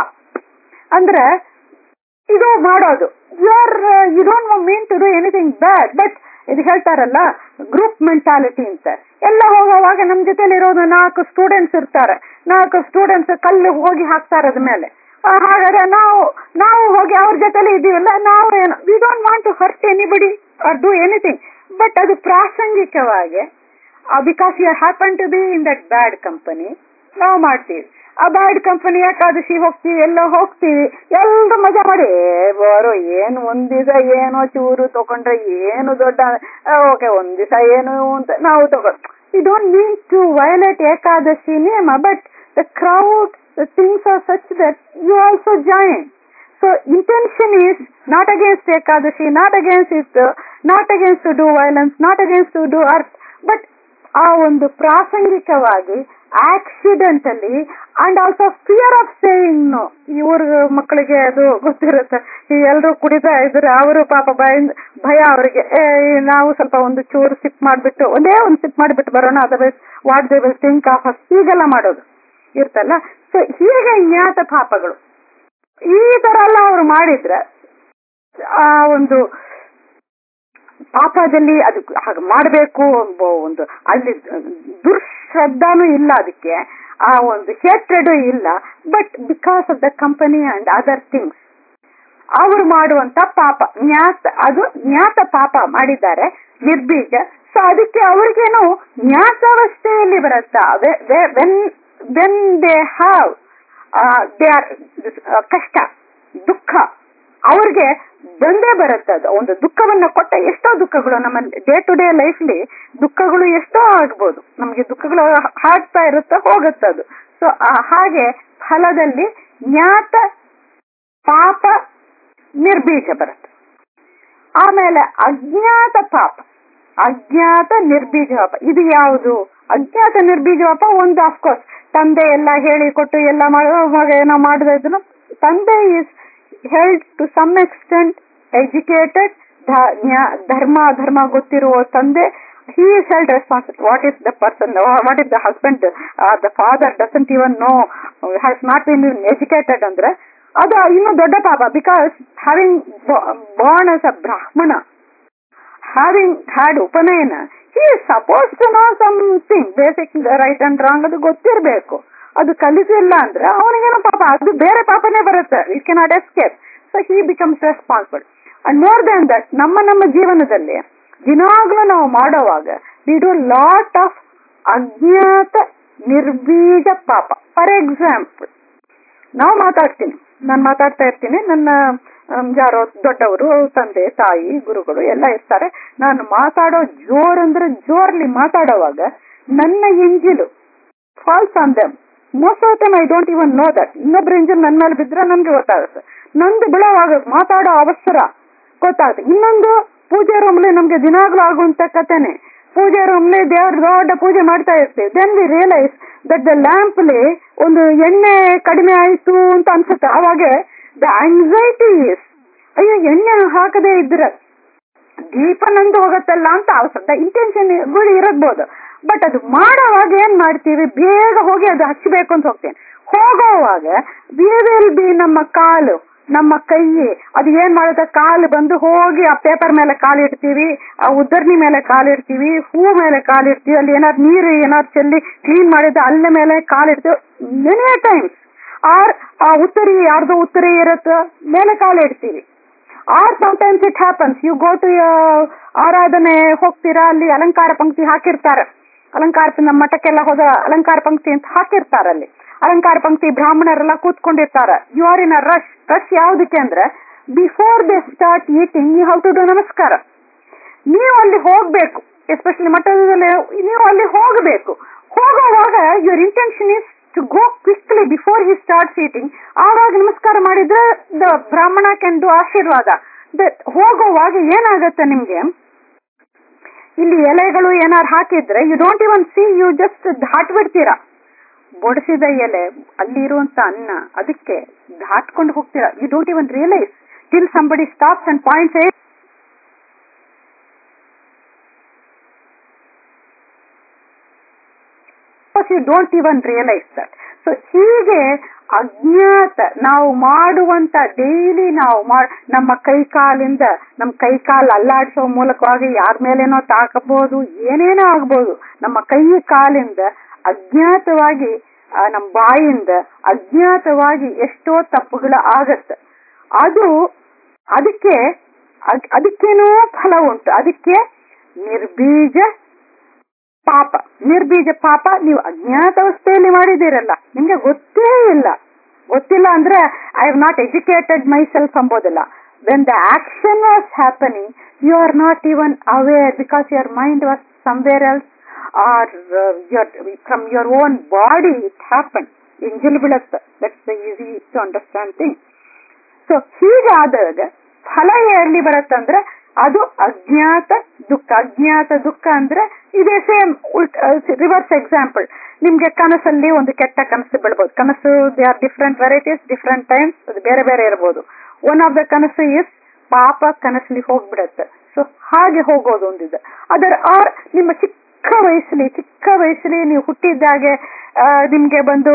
ಅಂದ್ರೆ ಇದು ಮಾಡೋದು you are you don't mean to do anything bad but ಇದು ಹೇಳ್ತಾರಲ್ಲ ಗ್ರೂಪ್ ಮೆಂಟಾಲಿಟಿ ಅಂತ ಎಲ್ಲ ಹೋಗುವಾಗ ನಮ್ ಜೊತೆಲಿ ಇರೋದು ನಾಲ್ಕು ಸ್ಟೂಡೆಂಟ್ಸ್ ಇರ್ತಾರೆ ನಾಲ್ಕು ಸ್ಟೂಡೆಂಟ್ಸ್ ಕಲ್ಲು ಹೋಗಿ ಹಾಕ್ತಾರೆ ಅದ ಮೇಲೆ ಆ, ಹಾಗಾದ್ರೆ ನಾವು ನಾವು ಹೋಗಿ ಅವ್ರ ಜೊತೆಲಿ ಇದೀವಲ್ಲ ನಾವು ಏನು we don't want to hurt anybody or do anything but ಅದು ಪ್ರಾಸಂಗಿಕವಾಗಿ because you happen to be in that bad company ನಾವು ಮಾಡ್ತೀವಿ ಆ ಬ್ಯಾಡ್ ಕಂಪನಿ ಏಕಾದಶಿ ಹೋಗ್ತೀವಿ ಎಲ್ಲ ಹೋಗ್ತೀವಿ ಎಲ್ರು ಮಜಾ ಮಾಡಿ ಏ ಬರೋ ಏನು ಒಂದ್ ದಿವಸ ಏನೋ ಚೂರು ತಗೊಂಡ್ರೆ ಏನು ದೊಡ್ಡ ಓಕೆ ಒಂದ್ ದಿವಸ ಏನು ಅಂತ ನಾವು ತಗೊಂಡ್ you don't mean to violate Ekadashi ನೇಮ but the crowd the things are such that you also join so intention is not against Ekadashi not against it not against to do violence not against to do hurt but ಆ ಒಂದು ಪ್ರಾಸಂಗಿಕವಾಗಿ accidentally and also fear of saying no ಇವ್ರ ಮಕ್ಕಳಿಗೆ ಅದು ಗೊತ್ತಿರುತ್ತೆ ಈ ಎಲ್ರು ಕುಡಿತಾ ಇದ್ರೆ ಅವರು ಪಾಪ ಭಯ ಭಯ ಅವರಿಗೆ ನಾವು ಸ್ವಲ್ಪ ಒಂದು ಚೂರು ಸಿಪ್ ಮಾಡ್ಬಿಟ್ಟು ಒಂದೇ ಒಂದು ಸಿಪ್ ಮಾಡಿಬಿಟ್ಟು ಬರೋಣ otherwise what they will think of ಹೀಗೆಲ್ಲ ಮಾಡೋದು ಇರ್ತಲ್ಲ ಸೊ ಹೀಗೆ ಜ್ಞಾತ ಪಾಪಗಳು ಈ ತರ ಎಲ್ಲ ಅವ್ರು ಮಾಡಿದ್ರೆ ಆ ಒಂದು ಪಾಪದಲ್ಲಿ ಅದು ಹಾಗೆ ಮಾಡಬೇಕು ಎಂಬ ಒಂದು ಅಲ್ಲಿ ದುರ್ಶ್ರದ್ಧಾನು ಇಲ್ಲ ಅದಕ್ಕೆ ಆ ಒಂದು ಹೇಟ್ರೆಡ್ ಇಲ್ಲ but because of the company and other things ಅವರು ಮಾಡುವಂತ ಪಾಪ ಜ್ಞಾತ ಅದು ಜ್ಞಾತ ಪಾಪ ಮಾಡಿದ್ದಾರೆ ನಿರ್ಬೀಜ ಸೊ ಅದಕ್ಕೆ ಅವ್ರಿಗೇನು ಜ್ಞಾತಾವಸ್ಥೆಯಲ್ಲಿ ಬರುತ್ತಾ when when they have they are ಕಷ್ಟ ದುಃಖ ಅವ್ರಿಗೆ ಬಂದೇ ಬರುತ್ತೆ ಅದು ಒಂದು ದುಃಖವನ್ನ ಕೊಟ್ಟ ಎಷ್ಟೋ ದುಃಖಗಳು ನಮ್ಮ ಡೇ ಟು ಡೇ ಲೈಫ್ಲಿ ದುಃಖಗಳು ಎಷ್ಟೋ ಆಗ್ಬೋದು ನಮ್ಗೆ ದುಃಖಗಳು ಹಾಕ್ತಾ ಇರುತ್ತೆ ಹೋಗುತ್ತೆ ಅದು ಸೊ ಹಾಗೆ ಫಲದಲ್ಲಿ ಜ್ಞಾತ ಪಾಪ ನಿರ್ಬೀಜ ಬರುತ್ತೆ ಆಮೇಲೆ ಅಜ್ಞಾತ ಪಾಪ ಅಜ್ಞಾತ ನಿರ್ಬೀಜ ಪಾಪ ಇದು ಯಾವುದು ಅಜ್ಞಾತ ನಿರ್ಬೀಜ ಪಾಪ ಒಂದು ಅಫ್ಕೋರ್ಸ್ ತಂದೆ ಎಲ್ಲ ಹೇಳಿ ಕೊಟ್ಟು ಎಲ್ಲ ಮಾಡೋ ಮಗ ಏನೋ ಮಾಡದ ಇದನ್ನು ತಂದೆ is held to some extent educated ಧರ್ಮ ಧರ್ಮ ಗೊತ್ತಿರುವ ತಂದೆ he is held responsible what is the person what is the husband the father doesn't even know has not been educated ಅಂದ್ರೆ ಅದು ಇನ್ನು ದೊಡ್ಡ ಪಾಪ because having born as a Brahmin having had upanayana he is suppose to know something basic right and wrong ಅದು ಗೊತ್ತಿರಬೇಕು ಅದು ಕಲಿಸಿಲ್ಲ ಅಂದ್ರೆ ಅವನಿಗೇನು ಪಾಪ ಅದು ಬೇರೆ ಪಾಪನೇ ಬರುತ್ತೆ it cannot escape so he becomes responsible and more than that ನಮ್ಮ ನಮ್ಮ ಜೀವನದಲ್ಲಿ ದಿನಾಗ್ಲೂ ನಾವು ಮಾಡೋವಾಗ ವಿ ಡೂ ಲಾಟ್ ಆಫ್ ಅಜ್ಞಾತ ನಿರ್ಬೀಜ ಪಾಪ ಫಾರ್ ಎಕ್ಸಾಂಪಲ್ ನಾವು ಮಾತಾಡ್ತೀನಿ ನಾನು ಮಾತಾಡ್ತಾ ಇರ್ತೀನಿ ನನ್ನ ಯಾರೋ ದೊಡ್ಡವರು ತಂದೆ ತಾಯಿ ಗುರುಗಳು ಎಲ್ಲ ಇರ್ತಾರೆ ನಾನು ಮಾತಾಡೋ ಜೋರ್ ಅಂದ್ರೆ ಜೋರ್ಲಿ ಮಾತಾಡೋವಾಗ ನನ್ನ ಎಂಜಿಲು falls on them most of time I don't even know that ಇನ್ನೊಬ್ರ ಇಂಜಿನ್ ನನ್ನ ಮೇಲೆ ಬಿದ್ರೆ ನನ್ಗೆ ಗೊತ್ತಾಗುತ್ತೆ ನಂದು ಬಿಳೋವಾಗ ಮಾತಾಡೋ ಅವಸರ ಗೊತ್ತಾಗುತ್ತೆ ಇನ್ನೊಂದು ಪೂಜೆ ರೂಮ್ಲಿ ನಮ್ಗೆ ದಿನಾಗ್ಲೂ ಆಗುವಂತ ಕಥೆನೆ ಪೂಜೆ ರೂಮ್ಲಿ ದೇವ್ರ ದೊಡ್ಡ ಪೂಜೆ ಮಾಡ್ತಾ ಇರ್ತೀವಿ then we realise that the ಲ್ಯಾಂಪ್ಲಿ ಒಂದು ಎಣ್ಣೆ ಕಡಿಮೆ ಆಯ್ತು ಅಂತ ಅನ್ಸುತ್ತೆ ಅವಾಗ ದ ಆಂಗ್ಸೈಟಿ ಇಸ್ ಅಯ್ಯೋ ಎಣ್ಣೆ ಹಾಕದೇ ಇದ್ರೆ ದೀಪ ನಂದು ಹೋಗತ್ತಲ್ಲ ಅಂತ ಅವಸರ ಇಂಟೆನ್ಷನ್ ಇರಬಹುದು ಬಟ್ ಅದು ಮಾಡೋವಾಗ ಏನ್ ಮಾಡ್ತೀವಿ ಬೇಗ ಹೋಗಿ ಅದು ಹಚ್ಚಬೇಕು ಅಂತ ಹೋಗ್ತೇನೆ ಹೋಗೋವಾಗ ವಿ ವಿಲ್ ಬಿ ನಮ್ಮ ಕಾಲು ನಮ್ಮ ಕೈ ಅದು ಏನ್ ಮಾಡುತ್ತೆ ಕಾಲು ಬಂದು ಹೋಗಿ ಆ ಪೇಪರ್ ಮೇಲೆ ಕಾಲಿಡ್ತೀವಿ ಆ ಉದ್ದರ್ನಿ ಮೇಲೆ ಕಾಲಿಡ್ತೀವಿ ಹೂ ಮೇಲೆ ಕಾಲಿಡ್ತೀವಿ ಅಲ್ಲಿ ಏನಾದ್ರು ನೀರು ಏನಾದ್ರು ಚೆಲ್ಲಿ ಕ್ಲೀನ್ ಮಾಡಿದ್ರೆ ಅಲ್ಲ ಮೇಲೆ ಕಾಲಿಡ್ತೀವಿ ಮೆನಿ ಟೈಮ್ಸ್ ಆರ್ ಆ ಉತ್ತರಿ ಯಾರ್ದು ಉತ್ತರಿ ಇರುತ್ತೆ ಮೇಲೆ ಕಾಲಿಡ್ತೀವಿ or sometimes it happens you go to ಆರಾಧನೆ ಹೋಗ್ತೀರಾ ಅಲ್ಲಿ ಅಲಂಕಾರ ಪಂಕ್ತಿ ಹಾಕಿರ್ತಾರೆ ಅಲಂಕಾರ ನಮ್ಮ ಮಠಕ್ಕೆಲ್ಲ ಹೋದ ಅಲಂಕಾರ ಪಂಕ್ತಿ ಅಂತ ಹಾಕಿರ್ತಾರೆ ಅಲ್ಲಿ ಅಲಂಕಾರ ಪಂಕ್ತಿ ಬ್ರಾಹ್ಮಣರೆಲ್ಲ ಕೂತ್ಕೊಂಡಿರ್ತಾರ you are in a rush rush ಯಾವ್ದಕ್ಕೆ ಅಂದ್ರೆ before they start eating you have to do ನಮಸ್ಕಾರ ನೀವು ಅಲ್ಲಿ ಹೋಗ್ಬೇಕು ಎಸ್ಪೆಷಲಿ ಮಠದಲ್ಲಿ ನೀವು ಅಲ್ಲಿ ಹೋಗಬೇಕು ಹೋಗುವಾಗ your intention is to go quickly before he start eating ಆವಾಗ ನಮಸ್ಕಾರ ಮಾಡಿದ್ರೆ ದ ಬ್ರಾಹ್ಮಣ ಕ್ಯಾನ್ ಡು ಆಶೀರ್ವಾದ ಹೋಗುವಾಗ ಏನಾಗತ್ತೆ ನಿಮ್ಗೆ ಇಲ್ಲಿ ಎಲೆಗಳು ಏನಾರು ಹಾಕಿದ್ರೆ you don't even see you just ದಾಟ್ ಬಿಡ್ತೀರಾ ಬೊಡಿಸಿದ ಎಲೆ ಅಲ್ಲಿರುವಂತ ಅನ್ನ ಅದಕ್ಕೆ ದಾಟ್ಕೊಂಡು ಹೋಗ್ತೀರಾ you don't even realise till somebody stops and points you don't even realise that so ಹೀಗೆ ಅಜ್ಞಾತ ನಾವು ಮಾಡುವಂತ ಡೈಲಿ ನಾವು ಮಾಡ್ ನಮ್ಮ ಕೈ ಕಾಲಿಂದ ನಮ್ಮ ಕೈ ಕಾಲು ಅಲ್ಲಾಡಿಸೋ ಮೂಲಕವಾಗಿ ಯಾರ ಮೇಲೇನೋ ತಾಕಬಹುದು ಏನೇನೋ ಆಗ್ಬೋದು ನಮ್ಮ ಕೈ ಕಾಲಿಂದ ಅಜ್ಞಾತವಾಗಿ ಆ, ನಮ್ಮ ಬಾಯಿಂದ ಅಜ್ಞಾತವಾಗಿ ಎಷ್ಟೋ ತಪ್ಪುಗಳು ಆಗತ್ತೆ ಅದು ಅದಕ್ಕೆ ಅದ್- ಅದಕ್ಕೇನೋ ಫಲ ಉಂಟು ಅದಕ್ಕೆ ನಿರ್ಬೀಜ ಪಾಪ ನಿರ್ಬೀಜ ಪಾಪ ನೀವು ಅಜ್ಞಾತ ಅವಸ್ಥೆಯಲ್ಲಿ ಮಾಡಿದ್ದೀರಲ್ಲ ನಿಮ್ಗೆ ಗೊತ್ತೇ ಇಲ್ಲ ಗೊತ್ತಿಲ್ಲ ಅಂದ್ರೆ I have not educated myself ಅಂಬೋದಿಲ್ಲ when the action was happening you are not even aware because your mind was somewhere else or from your own body it happen ಇಂಜಲ್ ಬೀಳತ್ತೆ that's the easy to understand thing so ಹೀಗಾದಾಗ ಫಲ ಎಲ್ಲಿ ಬರುತ್ತಂದ್ರೆ ಅದು ಅಜ್ಞಾತ ದುಃಖ ಅಜ್ಞಾತ ದುಃಖ ಅಂದ್ರೆ ಇದೇ ಸೇಮ್ ರಿವರ್ಸ್ ಎಕ್ಸಾಂಪಲ್ ನಿಮ್ಗೆ ಕನಸಲ್ಲಿ ಒಂದು ಕೆಟ್ಟ ಕನಸು ಬೀಳ್ಬೋದು ಕನಸು they are different varieties different times ಅದು ಬೇರೆ ಬೇರೆ ಇರ್ಬೋದು ಒನ್ ಆಫ್ ದ ಕನಸು ಇಸ್ ಪಾಪ ಕನಸಲ್ಲಿ ಹೋಗ್ಬಿಡತ್ತೆ ಸೊ ಹಾಗೆ ಹೋಗೋದು ಒಂದಿದೆ ಅದರ ಆರ್ ನಿಮ್ಮ ಚಿಕ್ಕ ವಯಸ್ಸಲ್ಲಿ ಚಿಕ್ಕ ವಯಸ್ಸಲ್ಲಿ ನೀವು ಹುಟ್ಟಿದ್ದಾಗೆ ಆ, ನಿಮ್ಗೆ ಬಂದು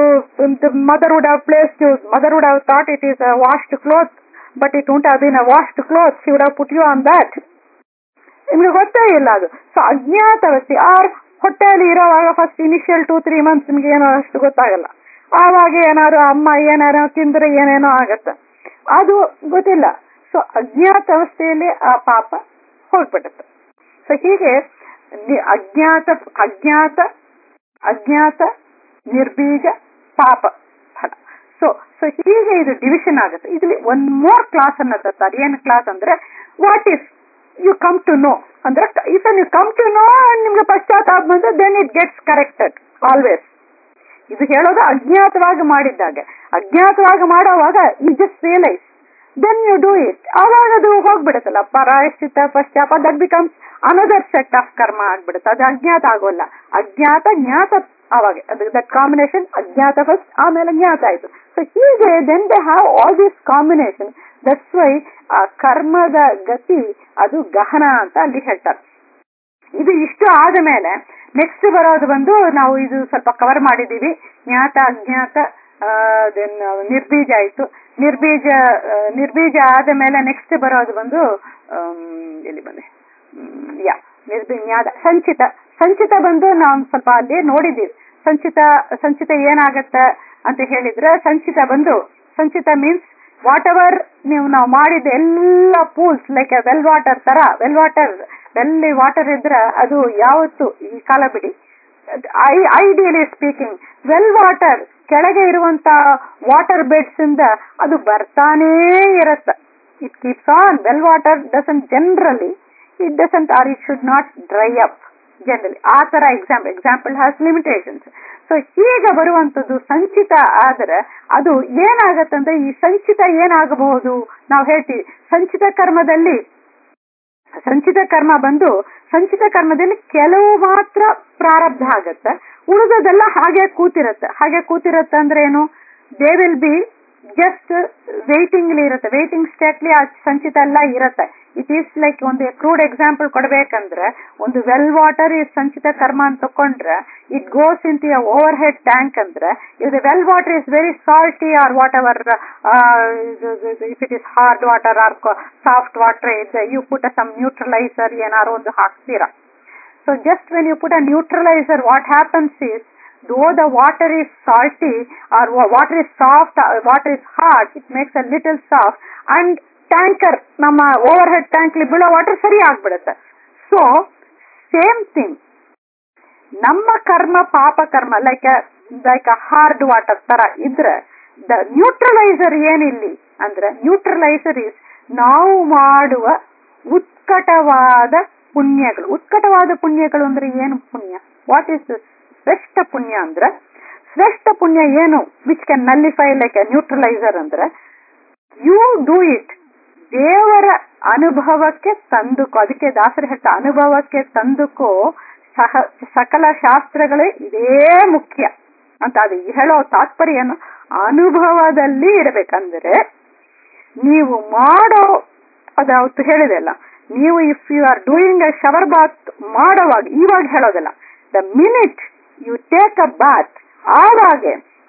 mother would have place mother would have thought it is washed cloth but it ಉಂಟ್ ಅದಿನ washed cloth she would have put you on that ನಿಮ್ಗೆ ಗೊತ್ತೇ ಇಲ್ಲ ಅದು ಸೊ ಅಜ್ಞಾತವಸ್ಥೆ ಆರ್ ಹೊಟ್ಟೆಯಲ್ಲಿ ಇರೋವಾಗ first initial two three months ನಿಮ್ಗೆ ಏನೋ ಅಷ್ಟು ಗೊತ್ತಾಗಲ್ಲ ಆವಾಗ ಏನಾದ್ರು ಅಮ್ಮ ಏನಾರು ತಿಂದ್ರೆ ಏನೇನೋ ಆಗತ್ತೆ ಅದು ಗೊತ್ತಿಲ್ಲ ಸೊ ಅಜ್ಞಾತ ಅವಸ್ಥೆಯಲ್ಲಿ ಆ ಪಾಪ ಹೋಗ್ಬಿಡುತ್ತೆ ಸೊ ಹೀಗೆ ನಿ- ಅಜ್ಞಾತ ಅಜ್ಞಾತ ಅಜ್ಞಾತ ನಿರ್ಬೀಜ ಪಾಪ ಫಲ ಸೊ ಸೊ ಹೀಗೆ ಇದು ಡಿವಿಷನ್ ಆಗುತ್ತೆ ಇದರಲ್ಲಿ ಒನ್ ಮೋರ್ ಕ್ಲಾಸ್ ಅನ್ನ ತರ್ತಾರೆ ಏನು ಕ್ಲಾಸ್ ಅಂದ್ರೆ what is you come to know ಅಂದ್ರೆ if you come to know ನಿಮ್ಗೆ ಪಶ್ಚಾತ್ತಾಪ ಬಂದ್ರೆ then it gets corrected always ಇದು ಹೇಳೋದು ಅಜ್ಞಾತವಾಗಿ ಮಾಡಿದ್ದಾಗ ಅಜ್ಞಾತವಾಗಿ ಮಾಡೋವಾಗ you just realise then you do it ಆವಾಗ ಅದು ಹೋಗ್ಬಿಡುತ್ತಲ್ಲ ಪರಾಯಶ್ಚಿತ ಪಶ್ಚಾಪ that becomes another set of karma ಆಗ್ಬಿಡುತ್ತೆ ಅದು ಅಜ್ಞಾತ ಆಗೋಲ್ಲ ಅಜ್ಞಾತ ಜ್ಞಾತ ಅವಾಗ ಅದು ದಟ್ ಕಾಂಬಿನೇಷನ್ ಅಜ್ಞಾತ ಫಸ್ಟ್ ಆಮೇಲೆ ಜ್ಞಾತ ಆಯ್ತು ಸೊ ಹೀಗೆ then they have all this combination that's why ಆ ಕರ್ಮದ ಗತಿ ಅದು ಗಹನ ಅಂತ ಅಲ್ಲಿ ಹೇಳ್ತಾರೆ ಇದು ಇಷ್ಟು ಆದ ಮೇಲೆ ನೆಕ್ಸ್ಟ್ ಬರೋದು ಬಂದು ನಾವು ಇದು ಸ್ವಲ್ಪ ಕವರ್ ಮಾಡಿದೀವಿ ಜ್ಞಾತ ಅಜ್ಞಾತ ದೆನ್ ನಿರ್ಬೀಜ ಆಯ್ತು ನಿರ್ಬೀಜ ಆ, ನಿರ್ಬೀಜ ಆದ ಮೇಲೆ ನೆಕ್ಸ್ಟ್ ಬರೋದು ಬಂದು ಆಮ್, ಎಲ್ಲಿ ಬಂದೆ ಯಾ ನಿರ್ಬೀಜ್ಞಾತ ಸಂಚಿತ ಸಂಚಿತ ಬಂದು ನಾವು ಸ್ವಲ್ಪ ಅಲ್ಲಿ ನೋಡಿದೀವಿ ಸಂಚಿತ ಸಂಚಿತ ಏನಾಗತ್ತೆ ಅಂತ ಹೇಳಿದ್ರೆ ಸಂಚಿತ ಬಂದು ಸಂಚಿತ ಮೀನ್ಸ್ ವಾಟ್ ಎವರ್ ನೀವು ನಾವು ಮಾಡಿದ ಎಲ್ಲ ಪೂಲ್ಸ್ ಲೈಕ್ ವೆಲ್ ವಾಟರ್ ತರ ವೆಲ್ ವಾಟರ್ ವೆಲ್ ವಾಟರ್ ಇದ್ರೆ ಅದು ಯಾವತ್ತು ಈ ಕಾಲ ಬಿಡಿ ಐಡಿಯಲಿ ಸ್ಪೀಕಿಂಗ್ ವೆಲ್ ವಾಟರ್ ಕೆಳಗೆ ಇರುವಂತ ವಾಟರ್ ಬೆಡ್ಸ್ ಇಂದ ಅದು ಬರ್ತಾನೇ ಇರತ್ತೆ it keeps on well water doesn't generally it doesn't or it should not dry up generally ಆ ತರ example example has limitations so ಈಗ ಬರುವಂತದ್ದು ಸಂಚಿತ ಆದ್ರೆ ಅದು ಏನಾಗತ್ತಂದ್ರೆ ಈ ಸಂಚಿತ ಏನಾಗಬಹುದು ನಾವು ಹೇಳ್ತೀವಿ ಸಂಚಿತ ಕರ್ಮದಲ್ಲಿ ಸಂಚಿತ ಕರ್ಮ ಬಂದು ಸಂಚಿತ ಕರ್ಮದಲ್ಲಿ ಕೆಲವು ಮಾತ್ರ ಪ್ರಾರಬ್ಧ ಆಗತ್ತೆ ಉಳಿದದೆಲ್ಲ ಹಾಗೆ ಕೂತಿರತ್ತೆ ಹಾಗೆ ಕೂತಿರತ್ತೆ ಅಂದ್ರೆ ಏನು they will be just waiting ಇರುತ್ತೆ ವೇಟಿಂಗ್ ಸ್ಟೇಟ್ಲಿ ಆ ಸಂಚಿತ ಎಲ್ಲ ಇರುತ್ತೆ ಇಟ್ ಈಸ್ ಲೈಕ್ ಒಂದು ಕ್ರೂಡ್ ಎಕ್ಸಾಂಪಲ್ ಕೊಡ್ಬೇಕಂದ್ರೆ ಒಂದು ವೆಲ್ ವಾಟರ್ ಈ ಸಂಚಿತ ಕರ್ಮ ಅಂತ ತಕೊಂಡ್ರೆ it goes in the overhead tank ಅಂದ್ರೆ ಇದು well water is very salty or whatever if it is hard water or soft water ಇದೆ ಯು ಪುಟ್ ಸಮ್ ನ್ಯೂಟ್ರಲೈಸರ್ ಏನಾರು ಒಂದು ಹಾಕ್ತೀರಾ So just when you put a neutralizer, what happens is, though the water is salty or wa- water is soft, or water is hard, it makes a little soft and tanker ನಮ್ಮ overhead tank ಬೀಳೋ water ಸರಿ ಆಗ್ಬಿಡುತ್ತೆ so same thing ನಮ್ಮ ಕರ್ಮ ಪಾಪ ಕರ್ಮ like like hard water ತರ ಇದ್ರೆ ದ ನ್ಯೂಟ್ರಲೈಸರ್ ಏನಿಲ್ಲಿ ಅಂದ್ರೆ ನ್ಯೂಟ್ರಲೈಸರ್ ಇಸ್ ನಾವು ಮಾಡುವ ಉತ್ಕಟವಾದ ಪುಣ್ಯಗಳು ಉತ್ಕಟವಾದ ಪುಣ್ಯಗಳು ಅಂದ್ರೆ ಏನು ಪುಣ್ಯ ವಾಟ್ ಇಸ್ ಶ್ರೇಷ್ಠ ಪುಣ್ಯ ಅಂದ್ರೆ ಶ್ರೇಷ್ಠ ಪುಣ್ಯ ಏನು which can nullify like a neutraliser ಅಂದ್ರೆ ಯು ಡೂ ಇಟ್ ದೇವರ ಅನುಭವಕ್ಕೆ ತಂದುಕೋ ಅದಕ್ಕೆ ದಾಸರು ಹೇಳ್ತಾ ಅನುಭವಕ್ಕೆ ತಂದುಕೋ ಸಹ ಸಕಲ ಶಾಸ್ತ್ರಗಳೇ ಇದೇ ಮುಖ್ಯ ಅಂತ ಅದು ಹೇಳೋ ತಾತ್ಪರ್ಯನು ಅನುಭವದಲ್ಲಿ ಇರಬೇಕಂದ್ರೆ ನೀವು ಮಾಡೋ ಅದು ಅವತ್ತು ಹೇಳಿದೆ ಅಲ್ಲ ನೀವು if you are doing a shower bath ಮಾಡೋವಾಗ ಇವಾಗ ಹೇಳೋದಲ್ಲ the minute you take a bath ಆವಾಗ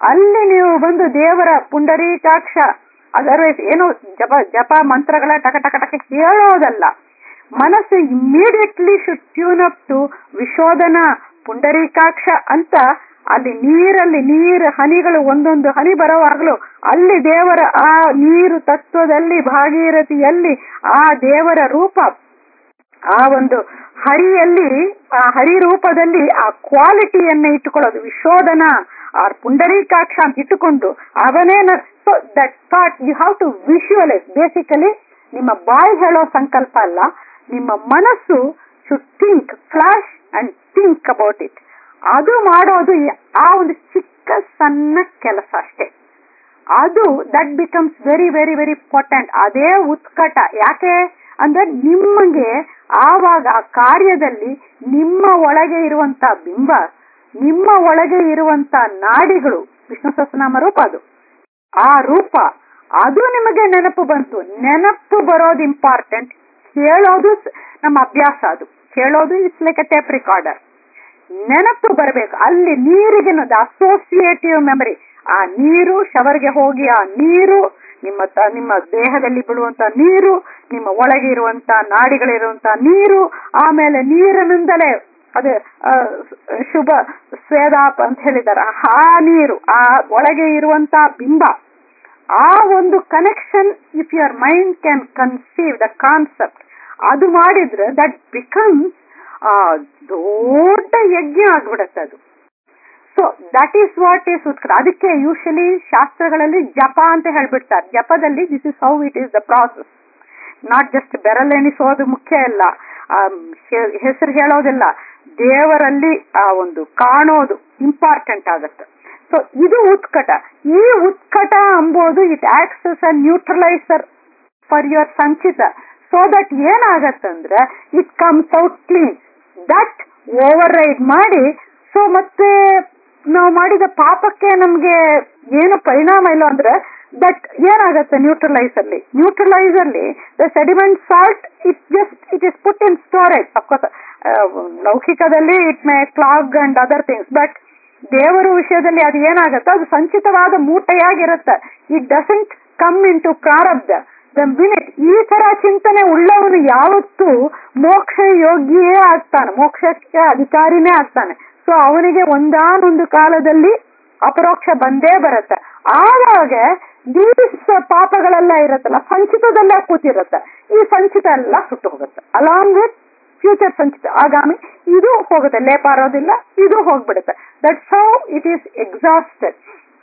ಅಲ್ಲಿ ನೀವು ಬಂದು ದೇವರ ಪುಂಡರೀಕಾಕ್ಷ ಅದರ್ವೈಸ್ ಏನು ಜಪ ಜಪ ಮಂತ್ರಗಳ ಟಕ ಟಕ ಟಕ ಹೇಳೋದಲ್ಲ ಮನಸ್ಸು immediately should tune up to ವಿಶೋಧನ ಪುಂಡರೀಕಾಕ್ಷ ಅಂತ ಅಲ್ಲಿ ನೀರಲ್ಲಿ ನೀರು ಹನಿಗಳು ಒಂದೊಂದು ಹನಿ ಬರೋವಾಗಲೂ ಅಲ್ಲಿ ದೇವರ ಆ ನೀರು ತತ್ವದಲ್ಲಿ ಭಾಗೀರಥಿಯಲ್ಲಿ ಆ ದೇವರ ರೂಪ ಆ ಒಂದು ಹರಿಯಲ್ಲಿ ಆ ಹರಿ ರೂಪದಲ್ಲಿ ಆ ಕ್ವಾಲಿಟಿಯನ್ನ ಇಟ್ಟುಕೊಳ್ಳೋದು ವಿಶೋಧನ ಆ ಪುಂಡರೀಕಾಕ್ಷ ಅಂತ ಇಟ್ಟುಕೊಂಡು ಅವನೇ so that thought you have to visualise basically ನಿಮ್ಮ ಬಾಯಿ ಹೇಳೋ ಸಂಕಲ್ಪ ಅಲ್ಲ ನಿಮ್ಮ ಮನಸ್ಸು should think flash and think about it ಅದು ಮಾಡೋದು ಆ ಒಂದು ಚಿಕ್ಕ ಸಣ್ಣ ಕೆಲಸ ಅಷ್ಟೇ ಅದು that becomes very very very important ಅದೇ ಉತ್ಕಟ ಯಾಕೆ ಅಂದ್ರೆ ನಿಮಗೆ ಆವಾಗ ಆ ಕಾರ್ಯದಲ್ಲಿ ನಿಮ್ಮ ಒಳಗೆ ಇರುವಂತ ಬಿಂಬ ನಿಮ್ಮ ಒಳಗೆ ಇರುವಂತ ನಾಡಿಗಳು ವಿಷ್ಣು ಸಹಸ್ರನಾಮ ರೂಪ ಅದು ಆ ರೂಪ ಅದು ನಿಮಗೆ ನೆನಪು ಬಂತು ನೆನಪು ಬರೋದು ಇಂಪಾರ್ಟೆಂಟ್ ಹೇಳೋದು ನಮ್ಮ ಅಭ್ಯಾಸ ಅದು ಹೇಳೋದು it's like a tape recorder ನೆನಪು ಬರಬೇಕು ಅಲ್ಲಿ ನೀರಿಗೆ ಅಸೋಸಿಯೇಟಿವ್ ಮೆಮರಿ ಆ ನೀರು ಶವರ್ಗೆ ಹೋಗಿ ಆ ನೀರು ನಿಮ್ಮ ನಿಮ್ಮ ದೇಹದಲ್ಲಿ ಬೀಳುವಂತ ನೀರು ನಿಮ್ಮ ಒಳಗೆ ಇರುವಂತ ನಾಡಿಗಳಿರುವಂತ ನೀರು ಆಮೇಲೆ ನೀರಿನಿಂದಲೇ ಅದೇ ಶುಭ ಸ್ವೇದಾಪ್ ಅಂತ ಹೇಳಿದಾರೆ ಆ ನೀರು ಆ ಒಳಗೆ ಇರುವಂತ ಬಿಂಬ ಆ ಒಂದು connection if your mind can conceive the concept ಅದು ಮಾಡಿದ್ರೆ ದಟ್ ಬಿಕಮ್ಸ್ ಆ ದೊಡ್ಡ ಯಜ್ಞ ಆಗ್ಬಿಡತ್ತೆ ಅದು so that is what is ಉತ್ಕೃತ ಅದಕ್ಕೆ ಯೂಶಲಿ ಶಾಸ್ತ್ರಗಳಲ್ಲಿ ಜಪ ಅಂತ ಹೇಳ್ಬಿಡ್ತಾರೆ ಜಪದಲ್ಲಿ this is how it is the process not just ಬೆರಳೆಣಿಸೋದು ಮುಖ್ಯ ಅಲ್ಲ ಹೆಸರು ಹೇಳೋದಿಲ್ಲ ದೇವರಲ್ಲಿ ಆ ಒಂದು ಕಾಣೋದು ಇಂಪಾರ್ಟೆಂಟ್ ಆಗತ್ತೆ ಸೊ ಇದು ಉತ್ಕಟ ಈ ಉತ್ಕಟ ಅಂಬೋದು it acts as a neutraliser for your ಸಂಚಿತ ಸೊ ದಟ್ ಏನಾಗತ್ತಂದ್ರೆ it comes out clean that override ಮಾಡಿ ಸೊ ಮತ್ತೆ ನಾವು ಮಾಡಿದ ಪಾಪಕ್ಕೆ ನಮ್ಗೆ ಏನು ಪರಿಣಾಮ ಇಲ್ಲ ಅಂದ್ರೆ ದಟ್ ಏನಾಗತ್ತೆ ನ್ಯೂಟ್ರಲೈಸ್ ಅಲ್ಲಿ ನ್ಯೂಟ್ರಲೈಸ್ ಅಲ್ಲಿ the sediment salt it just it is put in storage of course ಲೌಕಿಕದಲ್ಲಿ it may clog and other things but ದೇವರ ವಿಷಯದಲ್ಲಿ ಅದು ಏನಾಗತ್ತೆ ಅದು ಸಂಚಿತವಾದ ಮೂಟೆಯಾಗಿರುತ್ತೆ it doesn't come into ಪ್ರಾರಬ್ಧ ದ ಮಿನಿಟ್ ಈ ತರ ಚಿಂತನೆ ಉಳ್ಳವನು ಯಾವತ್ತೂ ಮೋಕ್ಷ ಯೋಗಿಯೇ ಆಗ್ತಾನೆ ಮೋಕ್ಷಕ್ಕೆ ಅಧಿಕಾರಿನೇ ಆಗ್ತಾನೆ ಸೊ ಅವನಿಗೆ ಒಂದಾನೊಂದು ಕಾಲದಲ್ಲಿ ಅಪರೋಕ್ಷ ಬಂದೇ ಬರುತ್ತೆ ಆವಾಗ ದೀಸ್ ಪಾಪಗಳೆಲ್ಲ ಇರುತ್ತಲ್ಲ ಸಂಚಿತದಲ್ಲೇ ಕೂತಿರುತ್ತೆ ಈ ಸಂಚಿತ ಎಲ್ಲ ಸುಟ್ಟು ಹೋಗುತ್ತೆ ಅಲಾಂಗ್ ವಿತ್ ಫ್ಯೂಚರ್ ಸಂಚಿತ ಆಗಾಮಿ ಇದು ಹೋಗುತ್ತೆ ಲೇಪ ಇರೋದಿಲ್ಲ ಇದು ಹೋಗ್ಬಿಡುತ್ತೆ that's how it is exhausted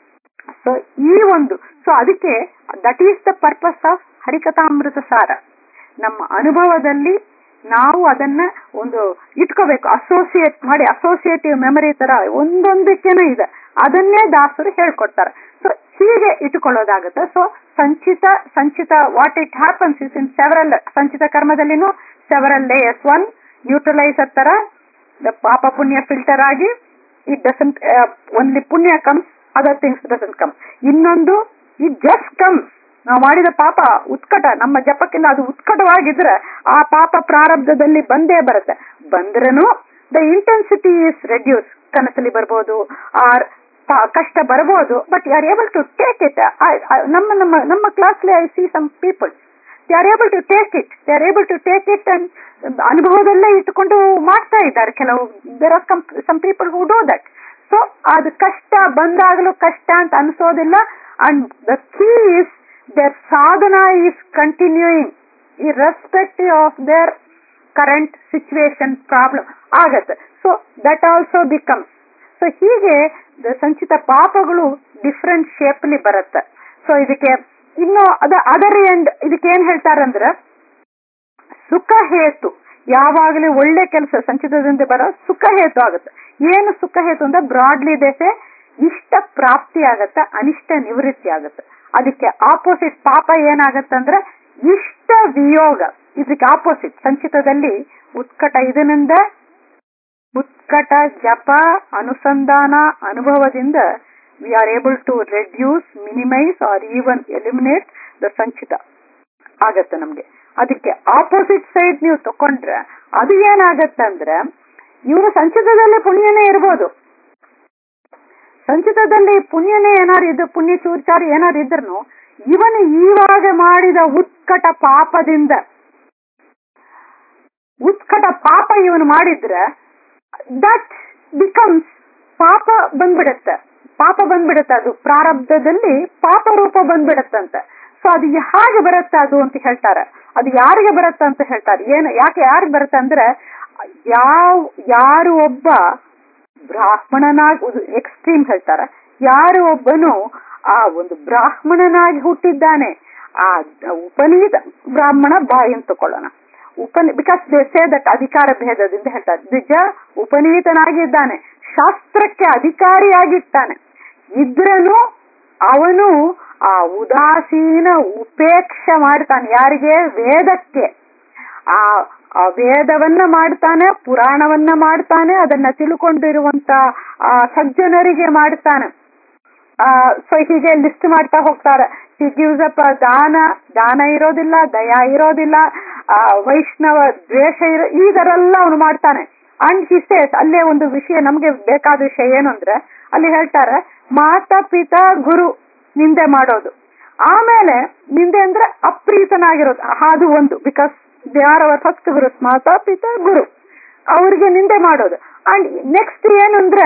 so ಈ ಒಂದು ಸೊ ಅದಕ್ಕೆ that is the purpose of Harikathamrutha Sara ನಮ್ಮ ಅನುಭವದಲ್ಲಿ ನಾವು ಅದನ್ನ ಒಂದು ಇಟ್ಕೋಬೇಕು ಅಸೋಸಿಯೇಟ್ ಮಾಡಿ ಅಸೋಸಿಯೇಟಿವ್ ಮೆಮರಿ ತರ ಒಂದೊಂದಕ್ಕೇನೆ ಇದೆ ಅದನ್ನೇ ದಾಸರು ಹೇಳ್ಕೊಡ್ತಾರೆ ಸೊ ಹೀಗೆ ಇಟ್ಕೊಳ್ಳೋದಾಗುತ್ತೆ ಸೊ ಸಂಚಿತ ಸಂಚಿತ what it happens is in several ಸಂಚಿತ ಕರ್ಮದಲ್ಲಿನೂ ಸೆವರಲ್ ಲೇಯರ್ಸ್ ಒನ್ ನ್ಯೂಟ್ರಲೈಸರ್ ತರ ಪಾಪ ಪುಣ್ಯ ಫಿಲ್ಟರ್ ಆಗಿ ಇಟ್ ಡಸಂಟ್ ಓನ್ಲಿ ಪುಣ್ಯ comes other things doesn't come ಇನ್ನೊಂದು ಇಟ್ ಜಸ್ಟ್ ಕಮ್ಸ್ ನಾವು ಮಾಡಿದ ಪಾಪ ಉತ್ಕಟ ನಮ್ಮ ಜಪಕ್ಕಿಂತ ಅದು ಉತ್ಕಟವಾಗಿದ್ರೆ ಆ ಪಾಪ ಪ್ರಾರಬ್ಧದಲ್ಲಿ ಬಂದೇ ಬರುತ್ತೆ ಬಂದ್ರೂ ದ ಇಂಟೆನ್ಸಿಟಿ ಇಸ್ ರೆಡ್ಯೂಸ್ ಕನಸಲ್ಲಿ ಬರ್ಬೋದು ಆರ್ ಕಷ್ಟ ಬರ್ಬೋದು but you are able to take it ನಮ್ಮ ನಮ್ಮ ನಮ್ಮ closely I see some people they are able to take it they are able to take it and ಅನುಭವದಲ್ಲೇ ಇಟ್ಟುಕೊಂಡು ಮಾಡ್ತಾ ಇದ್ದಾರೆ ಕೆಲವು there are some people who do that so ಅದು ಕಷ್ಟ ಬಂದಾಗಲೂ ಕಷ್ಟ ಅಂತ ಅನ್ಸೋದಿಲ್ಲ and the key is their sadhana is continuing irrespective of their current situation problem ಆಗತ್ತೆ so that also becomes so ಹೀಗೆ ಸಂಚಿತ ಪಾಪಗಳು ಡಿಫ್ರೆಂಟ್ ಶೇಪ್ಲಿ ಬರುತ್ತೆ ಸೊ ಇದಕ್ಕೆ ಇನ್ನು ಅದ ಅದರ್ ಎಂಡ್ ಇದಕ್ಕೆ ಏನ್ ಹೇಳ್ತಾರಂದ್ರೆ ಸುಖ ಹೇತು ಯಾವಾಗಲೂ ಒಳ್ಳೆ ಕೆಲಸ ಸಂಚಿತದಿಂದ ಬರೋ ಸುಖ ಹೇತು ಆಗುತ್ತೆ ಏನು ಸುಖ ಹೇತು ಅಂದ್ರೆ ಬ್ರಾಡ್ಲಿ ದೇಸೆ ಇಷ್ಟ ಪ್ರಾಪ್ತಿ ಆಗತ್ತೆ ಅನಿಷ್ಟ ನಿವೃತ್ತಿ ಆಗುತ್ತೆ ಅದಕ್ಕೆ ಆಪೋಸಿಟ್ ಪಾಪ ಏನಾಗತ್ತಂದ್ರೆ ಇಷ್ಟ ವಿಯೋಗ ಇದಕ್ಕೆ ಆಪೋಸಿಟ್ ಸಂಚಿತದಲ್ಲಿ ಉತ್ಕಟ ಇದರಿಂದ ಉತ್ಕಟ ಜಪ ಅನುಸಂಧಾನ ಅನುಭವದಿಂದ we are able to reduce minimise or even eliminate the ಸಂಚಿತ ಆಗತ್ತೆ ನಮ್ಗೆ ಅದಕ್ಕೆ ಆಪೋಸಿಟ್ ಸೈಡ್ ನೀವು ತಕೊಂಡ್ರೆ ಅದು ಏನಾಗತ್ತಂದ್ರೆ ಇವನು ಸಂಚಿತದಲ್ಲಿ ಪುಣ್ಯನೇ ಇರ್ಬೋದು ಸಂಚಿತದಲ್ಲಿ ಪುಣ್ಯನೇ ಏನಾರು ಇದ್ದು ಪುಣ್ಯ ಚೂರ್ಚಾರು ಏನಾರು ಇದ್ರು ಇವನು ಈವಾಗ ಮಾಡಿದ ಉತ್ಕಟ ಪಾಪದಿಂದ ಉತ್ಕಟ ಪಾಪ ಇವನು ಮಾಡಿದ್ರೆ ದಟ್ ಬಿಕಮ್ಸ್ ಪಾಪ ಬಂದ್ಬಿಡತ್ತೆ ಪಾಪ ಬಂದ್ಬಿಡತ್ತೆ ಅದು ಪ್ರಾರಬ್ಧದಲ್ಲಿ ಪಾಪ ರೂಪ ಬಂದ್ಬಿಡತ್ತಂತೆ ಸೊ ಅದು ಹೇಗೆ ಬರುತ್ತೆ ಅದು ಅಂತ ಹೇಳ್ತಾರೆ ಅದು ಯಾರಿಗೆ ಬರುತ್ತೆ ಅಂತ ಹೇಳ್ತಾರೆ ಏನು ಯಾಕೆ ಯಾರಿಗೆ ಬರುತ್ತೆ ಅಂದ್ರೆ ಯಾವ ಯಾರು ಒಬ್ಬ ಬ್ರಾಹ್ಮಣನಾಗಿ ಎಕ್ಸ್ಟ್ರೀಮ್ ಹೇಳ್ತಾರೆ ಯಾರು ಒಬ್ಬನು ಆ ಒಂದು ಬ್ರಾಹ್ಮಣನಾಗಿ ಹುಟ್ಟಿದ್ದಾನೆ ಆ ಉಪನೀತ ಬ್ರಾಹ್ಮಣ ಬಾಯಿ ಅಂತ ತಕೊಳ್ಳೋಣ ಉಪನಿ ಬಿಕಾಸ್ ದೇ ಸೇ ದಟ್ ಅಧಿಕಾರ ಭೇದದಿಂದ ಹೇಳ್ತಾರೆ ನಿಜ ಉಪನೀತನಾಗಿದ್ದಾನೆ ಶಾಸ್ತ್ರಕ್ಕೆ ಅಧಿಕಾರಿಯಾಗಿರ್ತಾನೆ ಇದ್ರನು ಅವನು ಆ ಉದಾಸೀನ ಉಪೇಕ್ಷೆ ಮಾಡ್ತಾನೆ ಯಾರಿಗೆ ವೇದಕ್ಕೆ ಆ ಆ ವೇದವನ್ನ ಮಾಡ್ತಾನೆ ಪುರಾಣವನ್ನ ಮಾಡ್ತಾನೆ ಅದನ್ನ ತಿಳ್ಕೊಂಡಿರುವಂತ ಆ ಸಜ್ಜನರಿಗೆ ಮಾಡ್ತಾನೆ ಆ ಸೊ ಹೀಗೆ ಲಿಸ್ಟ್ ಮಾಡ್ತಾ ಹೋಗ್ತಾರೆ ಹಿ ಗಿವ್ಸ್ ಅಪ್ ದಾನ ದಾನ ಇರೋದಿಲ್ಲ ದಯಾ ಇರೋದಿಲ್ಲ ಆ ವೈಷ್ಣವ ದ್ವೇಷ ಇರೋ ಈ ತರ ಎಲ್ಲ ಅವನು ಮಾಡ್ತಾನೆ ಅಂಡ್ ಹಿ ಸೇಸ್ ಅಲ್ಲೇ ಒಂದು ವಿಷಯ ನಮ್ಗೆ ಬೇಕಾದ ವಿಷಯ ಏನು ಅಂದ್ರೆ ಅಲ್ಲಿ ಹೇಳ್ತಾರೆ ಮಾತಾ ಪಿತಾ ಗುರು ನಿಂದೆ ಮಾಡೋದು ಆಮೇಲೆ ನಿಂದೆ ಅಂದ್ರೆ ಅಪ್ರೀತನಾಗಿರೋದು ಅದು ಒಂದು because they are our first guru ಮಾತಾ ಪಿತಾ ಗುರು ಅವ್ರಿಗೆ ನಿಂದೆ ಮಾಡೋದು ಅಂಡ್ ನೆಕ್ಸ್ಟ್ ಏನಂದ್ರೆ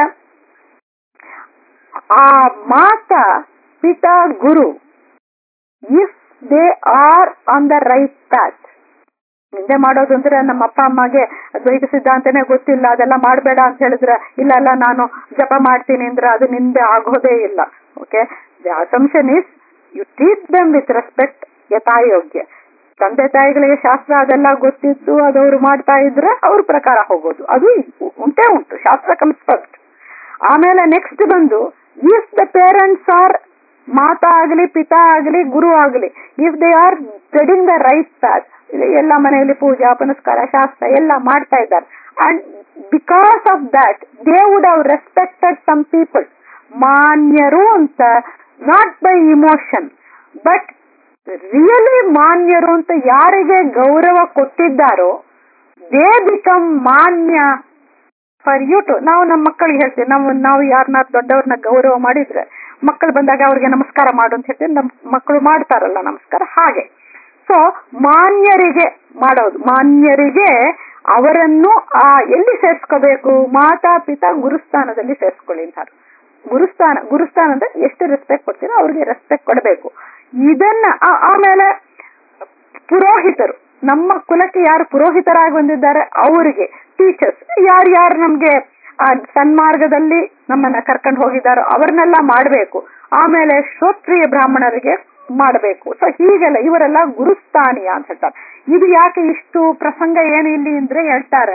ಆ ಮಾತ ಪಿತಾ ಗುರು if they are on the right path ನಿಂದೆ ಮಾಡೋದು ಅಂದ್ರೆ ನಮ್ಮ ಅಪ್ಪ ಅಮ್ಮಗೆ ದ್ವೈತ ಸಿದ್ಧಾಂತನೇ ಗೊತ್ತಿಲ್ಲ ಅದೆಲ್ಲ ಮಾಡಬೇಡ ಅಂತ ಹೇಳಿದ್ರೆ ಇಲ್ಲ ಇಲ್ಲ ನಾನು ಜಪ ಮಾಡ್ತೀನಿ ಅಂದ್ರೆ ಅದು ನಿಂದೆ ಆಗೋದೇ ಇಲ್ಲ okay the assumption is you treat them with respect ಯಥಾಯೋಗ್ಯ ತಂದೆ ತಾಯಿಗಳಿಗೆ ಶಾಸ್ತ್ರ ಅದೆಲ್ಲ ಗೊತ್ತಿದ್ದು ಅದವ್ರು ಮಾಡ್ತಾ ಇದ್ರೆ ಅವ್ರ ಪ್ರಕಾರ ಹೋಗೋದು ಅದು ಉಂಟೇ ಉಂಟು ಶಾಸ್ತ್ರ ಕಮ್ಸ್ ಫಸ್ಟ್ ಆಮೇಲೆ ನೆಕ್ಸ್ಟ್ ಬಂದು ಇಫ್ ದ ಪೇರೆಂಟ್ಸ್ ಆರ್ ಮಾತಾ ಆಗಲಿ ಪಿತಾ ಆಗಲಿ ಗುರು ಆಗಲಿ if they are treading the right path ಎಲ್ಲ ಮನೆಯಲ್ಲಿ ಪೂಜಾ ಪುನಸ್ಕಾರ ಶಾಸ್ತ್ರ ಎಲ್ಲ ಮಾಡ್ತಾ ಇದ್ದಾರೆ and because of that they would have respected some people ಮಾನ್ಯರು ಅಂತ not by emotion but really ಮಾನ್ಯರು ಅಂತ ಯಾರಿಗೆ ಗೌರವ ಕೊಟ್ಟಿದ್ದಾರೋ ದೇ ಬಿಕಮ್ ಮಾನ್ಯ ಫಾರ್ ಯು ಟು ನಾವು ನಮ್ಮ ಮಕ್ಕಳಿಗೆ ಹೇಳ್ತೀವಿ ನಾವು ನಾವು ಯಾರನ್ನ ದೊಡ್ಡವ್ರನ್ನ ಗೌರವ ಮಾಡಿದ್ರೆ ಮಕ್ಕಳು ಬಂದಾಗ ಅವ್ರಿಗೆ ನಮಸ್ಕಾರ ಮಾಡು ಅಂತ ಹೇಳ್ತೀವಿ ನಮ್ಮ ಮಕ್ಕಳು ಮಾಡ್ತಾರಲ್ಲ ನಮಸ್ಕಾರ ಹಾಗೆ ಸೊ ಮಾನ್ಯರಿಗೆ ಮಾಡೋದು ಮಾನ್ಯರಿಗೆ ಅವರನ್ನು ಆ ಎಲ್ಲಿ ಸೇರ್ಸ್ಕೋಬೇಕು ಮಾತಾ ಪಿತಾ ಗುರುಸ್ಥಾನದಲ್ಲಿ ಸೇರ್ಸ್ಕೊಳ್ಳಿ ಅಂತಾರೆ ಗುರುಸ್ಥಾನ ಗುರುಸ್ಥಾನ ಅಂದ್ರೆ ಎಷ್ಟು ರೆಸ್ಪೆಕ್ಟ್ ಕೊಡ್ತೀರೋ ಅವ್ರಿಗೆ ರೆಸ್ಪೆಕ್ಟ್ ಕೊಡಬೇಕು ಇದನ್ನ ಆಮೇಲೆ ಪುರೋಹಿತರು ನಮ್ಮ ಕುಲಕ್ಕೆ ಯಾರು ಪುರೋಹಿತರಾಗಿ ಬಂದಿದ್ದಾರೆ ಅವರಿಗೆ ಟೀಚರ್ಸ್ ಯಾರ್ಯಾರು ನಮ್ಗೆ ಆ ಸನ್ಮಾರ್ಗದಲ್ಲಿ ನಮ್ಮನ್ನ ಕರ್ಕೊಂಡು ಹೋಗಿದ್ದಾರೋ ಅವ್ರನ್ನೆಲ್ಲ ಮಾಡಬೇಕು ಆಮೇಲೆ ಶ್ರೋತ್ರಿಯ ಬ್ರಾಹ್ಮಣರಿಗೆ ಮಾಡಬೇಕು ಸೊ ಹೀಗೆಲ್ಲ ಇವರೆಲ್ಲ ಗುರುಸ್ಥಾನೀಯ ಅಂತ ಹೇಳ್ತಾರೆ ಇದು ಯಾಕೆ ಇಷ್ಟು ಪ್ರಸಂಗ ಏನು ಇಲ್ಲಿ ಅಂದ್ರೆ ಹೇಳ್ತಾರೆ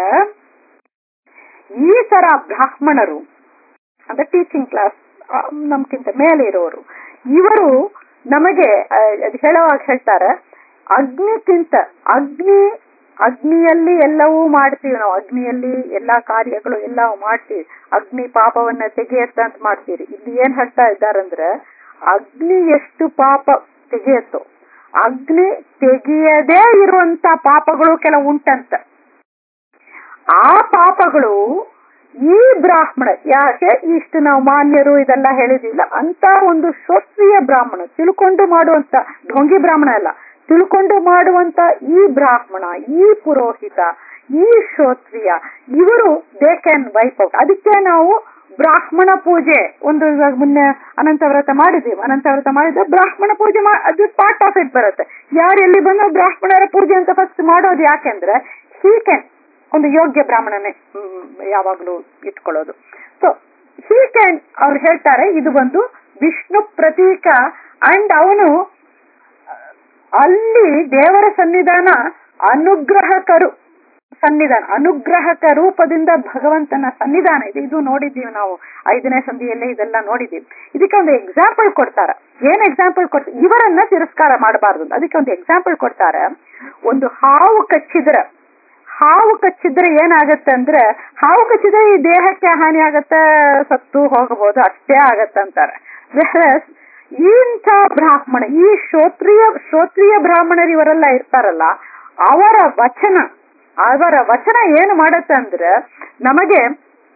ಈ ತರ ಬ್ರಾಹ್ಮಣರು ಅಂದ್ರೆ ಟೀಚಿಂಗ್ ಕ್ಲಾಸ್ ನಮ್ಗಿಂತ ಮೇಲೆ ಇರೋರು ಇವರು ನಮಗೆ ಅದು ಹೇಳುವಾಗ ಹೇಳ್ತಾರೆ ಅಗ್ನಿಕ್ಕಿಂತ ಅಗ್ನಿ ಅಗ್ನಿಯಲ್ಲಿ ಎಲ್ಲವೂ ಮಾಡ್ತೀವಿ ನಾವು ಅಗ್ನಿಯಲ್ಲಿ ಎಲ್ಲಾ ಕಾರ್ಯಗಳು ಎಲ್ಲವೂ ಮಾಡ್ತೀವಿ ಅಗ್ನಿ ಪಾಪವನ್ನ ತೆಗೆಯತ್ತ ಅಂತ ಮಾಡ್ತೀವಿ ಇಲ್ಲಿ ಏನ್ ಹೇಳ್ತಾ ಇದ್ದಾರಂದ್ರೆ ಅಗ್ನಿ ಎಷ್ಟು ಪಾಪ ತೆಗೆಯತ್ತೋ ಅಗ್ನಿ ತೆಗೆಯದೇ ಇರುವಂತ ಪಾಪಗಳು ಕೆಲವು ಉಂಟಂತ ಆ ಪಾಪಗಳು ಈ ಬ್ರಾಹ್ಮಣ ಯಾಕೆ ಇಷ್ಟು ನಾವು ಮಾನ್ಯರು ಇದೆಲ್ಲ ಹೇಳಿದಿಲ್ಲ ಅಂತ ಒಂದು ಶ್ರೋತ್ರಿಯ ಬ್ರಾಹ್ಮಣ ತಿಳ್ಕೊಂಡು ಮಾಡುವಂತ ಢೊಂಗಿ ಬ್ರಾಹ್ಮಣ ಅಲ್ಲ ತಿಳ್ಕೊಂಡು ಮಾಡುವಂತ ಈ ಬ್ರಾಹ್ಮಣ ಈ ಪುರೋಹಿತ ಈ ಶ್ರೋತ್ರಿಯ ಇವರು ದೇ ಕ್ಯಾನ್ ವೈಪ್ ಔಟ್ ಅದಕ್ಕೆ ನಾವು ಬ್ರಾಹ್ಮಣ ಪೂಜೆ ಒಂದು ಇವಾಗ ಮೊನ್ನೆ ಅನಂತ ವ್ರತ ಮಾಡಿದೀವಿ ಅನಂತ ವ್ರತ ಮಾಡಿದ್ರೆ ಬ್ರಾಹ್ಮಣ ಪೂಜೆ ಅದು ಪಾರ್ಟ್ ಆಫ್ ಇಟ್ ಬರುತ್ತೆ ಯಾರು ಎಲ್ಲಿ ಬಂದು ಬ್ರಾಹ್ಮಣರ ಪೂಜೆ ಅಂತ ಫಸ್ಟ್ ಮಾಡೋದು ಯಾಕೆಂದ್ರೆ ಹೀ ಕ್ಯಾನ್ ಒಂದು ಯೋಗ್ಯ ಬ್ರಾಹ್ಮಣನೇ ಯಾವಾಗ್ಲೂ ಇಟ್ಕೊಳ್ಳೋದು ಸೊ ಹೀ ಕ್ಯಾನ್ ಅವ್ರು ಹೇಳ್ತಾರೆ ಇದು ಬಂದು ವಿಷ್ಣು ಪ್ರತೀಕ ಅಂಡ್ ಅವನು ಅಲ್ಲಿ ದೇವರ ಸನ್ನಿಧಾನ ಅನುಗ್ರಹಕರು ಸನ್ನಿಧಾನ ಅನುಗ್ರಹಕ ರೂಪದಿಂದ ಭಗವಂತನ ಸನ್ನಿಧಾನ ಇದೆ ಇದು ನೋಡಿದ್ದೀವಿ ನಾವು ಐದನೇ ಸಂಧಿಯಲ್ಲೇ ಇದೆಲ್ಲ ನೋಡಿದ್ದೀವಿ ಇದಕ್ಕೆ ಒಂದು ಎಕ್ಸಾಂಪಲ್ ಕೊಡ್ತಾರ ಏನ್ ಎಕ್ಸಾಂಪಲ್ ಕೊಡ್ತಾರೆ ಇವರನ್ನ ತಿರಸ್ಕಾರ ಮಾಡಬಾರ್ದು ಅದಕ್ಕೆ ಒಂದು ಎಕ್ಸಾಂಪಲ್ ಕೊಡ್ತಾರೆ ಒಂದು ಹಾವು ಕಚ್ಚಿದ್ರೆ ಹಾವು ಕಚ್ಚಿದ್ರೆ ಏನಾಗತ್ತೆ ಅಂದ್ರೆ ಹಾವು ಕಚ್ಚಿದ್ರೆ ಈ ದೇಹಕ್ಕೆ ಹಾನಿ ಆಗತ್ತೆ ಸತ್ತು ಹೋಗಬಹುದು ಅಷ್ಟೇ ಆಗತ್ತೆ ಅಂತಾರೆ ಇಂಥ ಬ್ರಾಹ್ಮಣ ಈ ಶ್ರೋತ್ರಿಯ ಶ್ರೋತ್ರಿಯ ಬ್ರಾಹ್ಮಣರು ಇವರೆಲ್ಲ ಇರ್ತಾರಲ್ಲ ಅವರ ವಚನ ಅವರ ವಚನ ಏನು ಮಾಡತ್ತೆ ಅಂದ್ರೆ ನಮಗೆ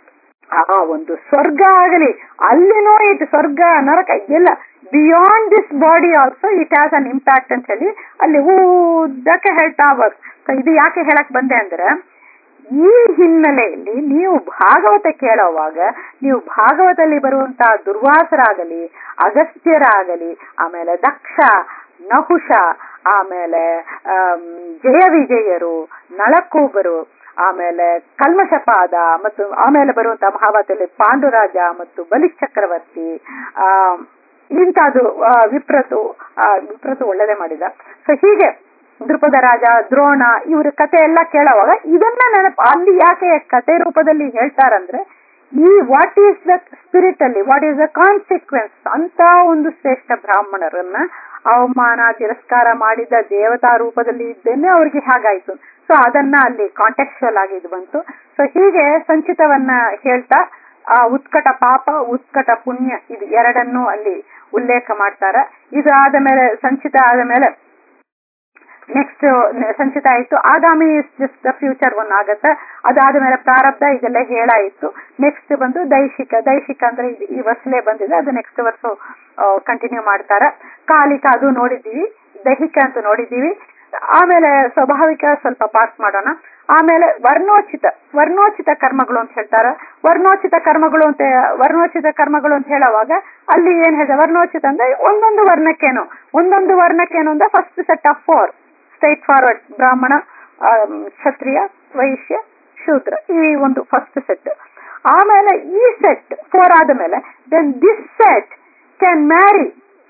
ಆ ಒಂದು ಸ್ವರ್ಗ ಆಗಲಿ ಅಲ್ಲಿನೂ ಇಟ್ ಸ್ವರ್ಗ ನರಕ ಎಲ್ಲ beyond this body also it has an impact ಅಂತ ಹೇಳಿ ಅಲ್ಲಿ ಉದ್ದಕ್ಕೆ ಹೇಳ್ತಾ ಹೋಗ್ So ಇದು ಯಾಕೆ ಹೇಳಕ್ ಬಂದೆ ಅಂದ್ರೆ ಈ ಹಿನ್ನೆಲೆಯಲ್ಲಿ ನೀವು ಭಾಗವತ ಕೇಳೋವಾಗ ನೀವು ಭಾಗವತದಲ್ಲಿ ಬರುವಂತಹ ದುರ್ವಾಸರಾಗಲಿ ಅಗಸ್ತ್ಯರಾಗಲಿ ಆಮೇಲೆ ದಕ್ಷ ನಹುಷ ಆಮೇಲೆ ಆಮ್, ಜಯ ವಿಜಯರು ನಳಕೂಬರು ಆಮೇಲೆ ಕಲ್ಮಶಪಾದ ಮತ್ತು ಆಮೇಲೆ ಬರುವಂತಹ ಮಹಾಭಾರತದಲ್ಲಿ ಪಾಂಡುರಾಜ ಮತ್ತು ಬಲಿ ಚಕ್ರವರ್ತಿ ಆ ಇಂಥದ್ದು ಆ, ವಿಪ್ರತು ಆ, ವಿಪ್ರತು ಒಳ್ಳೇದೇ ಮಾಡಿದ ಸೊ ಹೀಗೆ ದೃಪದ ರಾಜ ದ್ರೋಣ ಇವ್ರ ಕತೆ ಎಲ್ಲ ಕೇಳೋವಾಗ ಇದನ್ನ ನೆನಪು ಅಲ್ಲಿ ಯಾಕೆ ಕತೆ ರೂಪದಲ್ಲಿ ಹೇಳ್ತಾರಂದ್ರೆ ಈ ವಾಟ್ ಈಸ್ ದ ಸ್ಪಿರಿಟ್ ಅಲ್ಲಿ ವಾಟ್ ಈಸ್ ದ ಕಾನ್ಸಿಕ್ವೆನ್ಸ್ ಅಂತ ಒಂದು ಶ್ರೇಷ್ಠ ಬ್ರಾಹ್ಮಣರನ್ನ ಅವಮಾನ ತಿರಸ್ಕಾರ ಮಾಡಿದ ದೇವತಾ ರೂಪದಲ್ಲಿ ಇದ್ದೇನೆ ಅವ್ರಿಗೆ ಹಾಗಾಯ್ತು ಸೊ ಅದನ್ನ ಅಲ್ಲಿ ಕಾಂಟೆಕ್ಚುಯಲ್ ಆಗಿ ಇದು ಬಂತು ಸೊ ಹೀಗೆ ಸಂಚಿತವನ್ನ ಹೇಳ್ತಾ ಆ ಉತ್ಕಟ ಪಾಪ ಉತ್ಕಟ ಪುಣ್ಯ ಇದು ಎರಡನ್ನೂ ಅಲ್ಲಿ ಉಲ್ಲೇಖ ಮಾಡ್ತಾರ ಇದು ಆದ ಮೇಲೆ ಸಂಚಿತ ಆದ ಮೇಲೆ ನೆಕ್ಸ್ಟ್ ಸಂಚಿತ ಆಯ್ತು ಆಗಾಮಿ ಜಸ್ಟ್ ಫ್ಯೂಚರ್ ಒನ್ ಆಗತ್ತೆ ಅದಾದ ಮೇಲೆ ಪ್ರಾರಬ್ಧ ಇದೆಲ್ಲ ಹೇಳಾಯಿತು ನೆಕ್ಸ್ಟ್ ಬಂದು ದೈಶಿಕ ದೈಶಿಕ ಅಂದ್ರೆ ಇದು ಈ ವರ್ಷಲೇ ಬಂದಿದೆ ಅದು ನೆಕ್ಸ್ಟ್ ವರ್ಷ ಕಂಟಿನ್ಯೂ ಮಾಡ್ತಾರ ಕಾಲಿಕ ಅದು ನೋಡಿದ್ದೀವಿ ದೈಹಿಕ ಅಂತ ನೋಡಿದ್ದೀವಿ ಆಮೇಲೆ ಸ್ವಾಭಾವಿಕ ಸ್ವಲ್ಪ ಪಾಸ್ ಮಾಡೋಣ ಆಮೇಲೆ ವರ್ಣೋಚಿತ ವರ್ಣೋಚಿತ ಕರ್ಮಗಳು ಅಂತ ಹೇಳ್ತಾರ ವರ್ಣೋಚಿತ ಕರ್ಮಗಳು ಅಂತ ವರ್ಣೋಚಿತ ಕರ್ಮಗಳು ಅಂತ ಹೇಳುವಾಗ ಅಲ್ಲಿ ಏನ್ ಹೇಳಿದೆ ವರ್ಣೋಚಿತ ಅಂದ್ರೆ ಒಂದೊಂದು ವರ್ಣಕ್ಕೇನು ಒಂದೊಂದು ವರ್ಣಕ್ಕೇನು ಅಂದ್ರೆ first set of four straightforward ಬ್ರಾಹ್ಮಣ ಆಮ್, ಕ್ಷತ್ರಿಯ ವೈಶ್ಯ ಶೂದ್ರ ಈ ಒಂದು ಫಸ್ಟ್ ಸೆಟ್ ಆಮೇಲೆ ಈ ಸೆಟ್ ಫೋರ್ ಆದ ಮೇಲೆ then this set can marry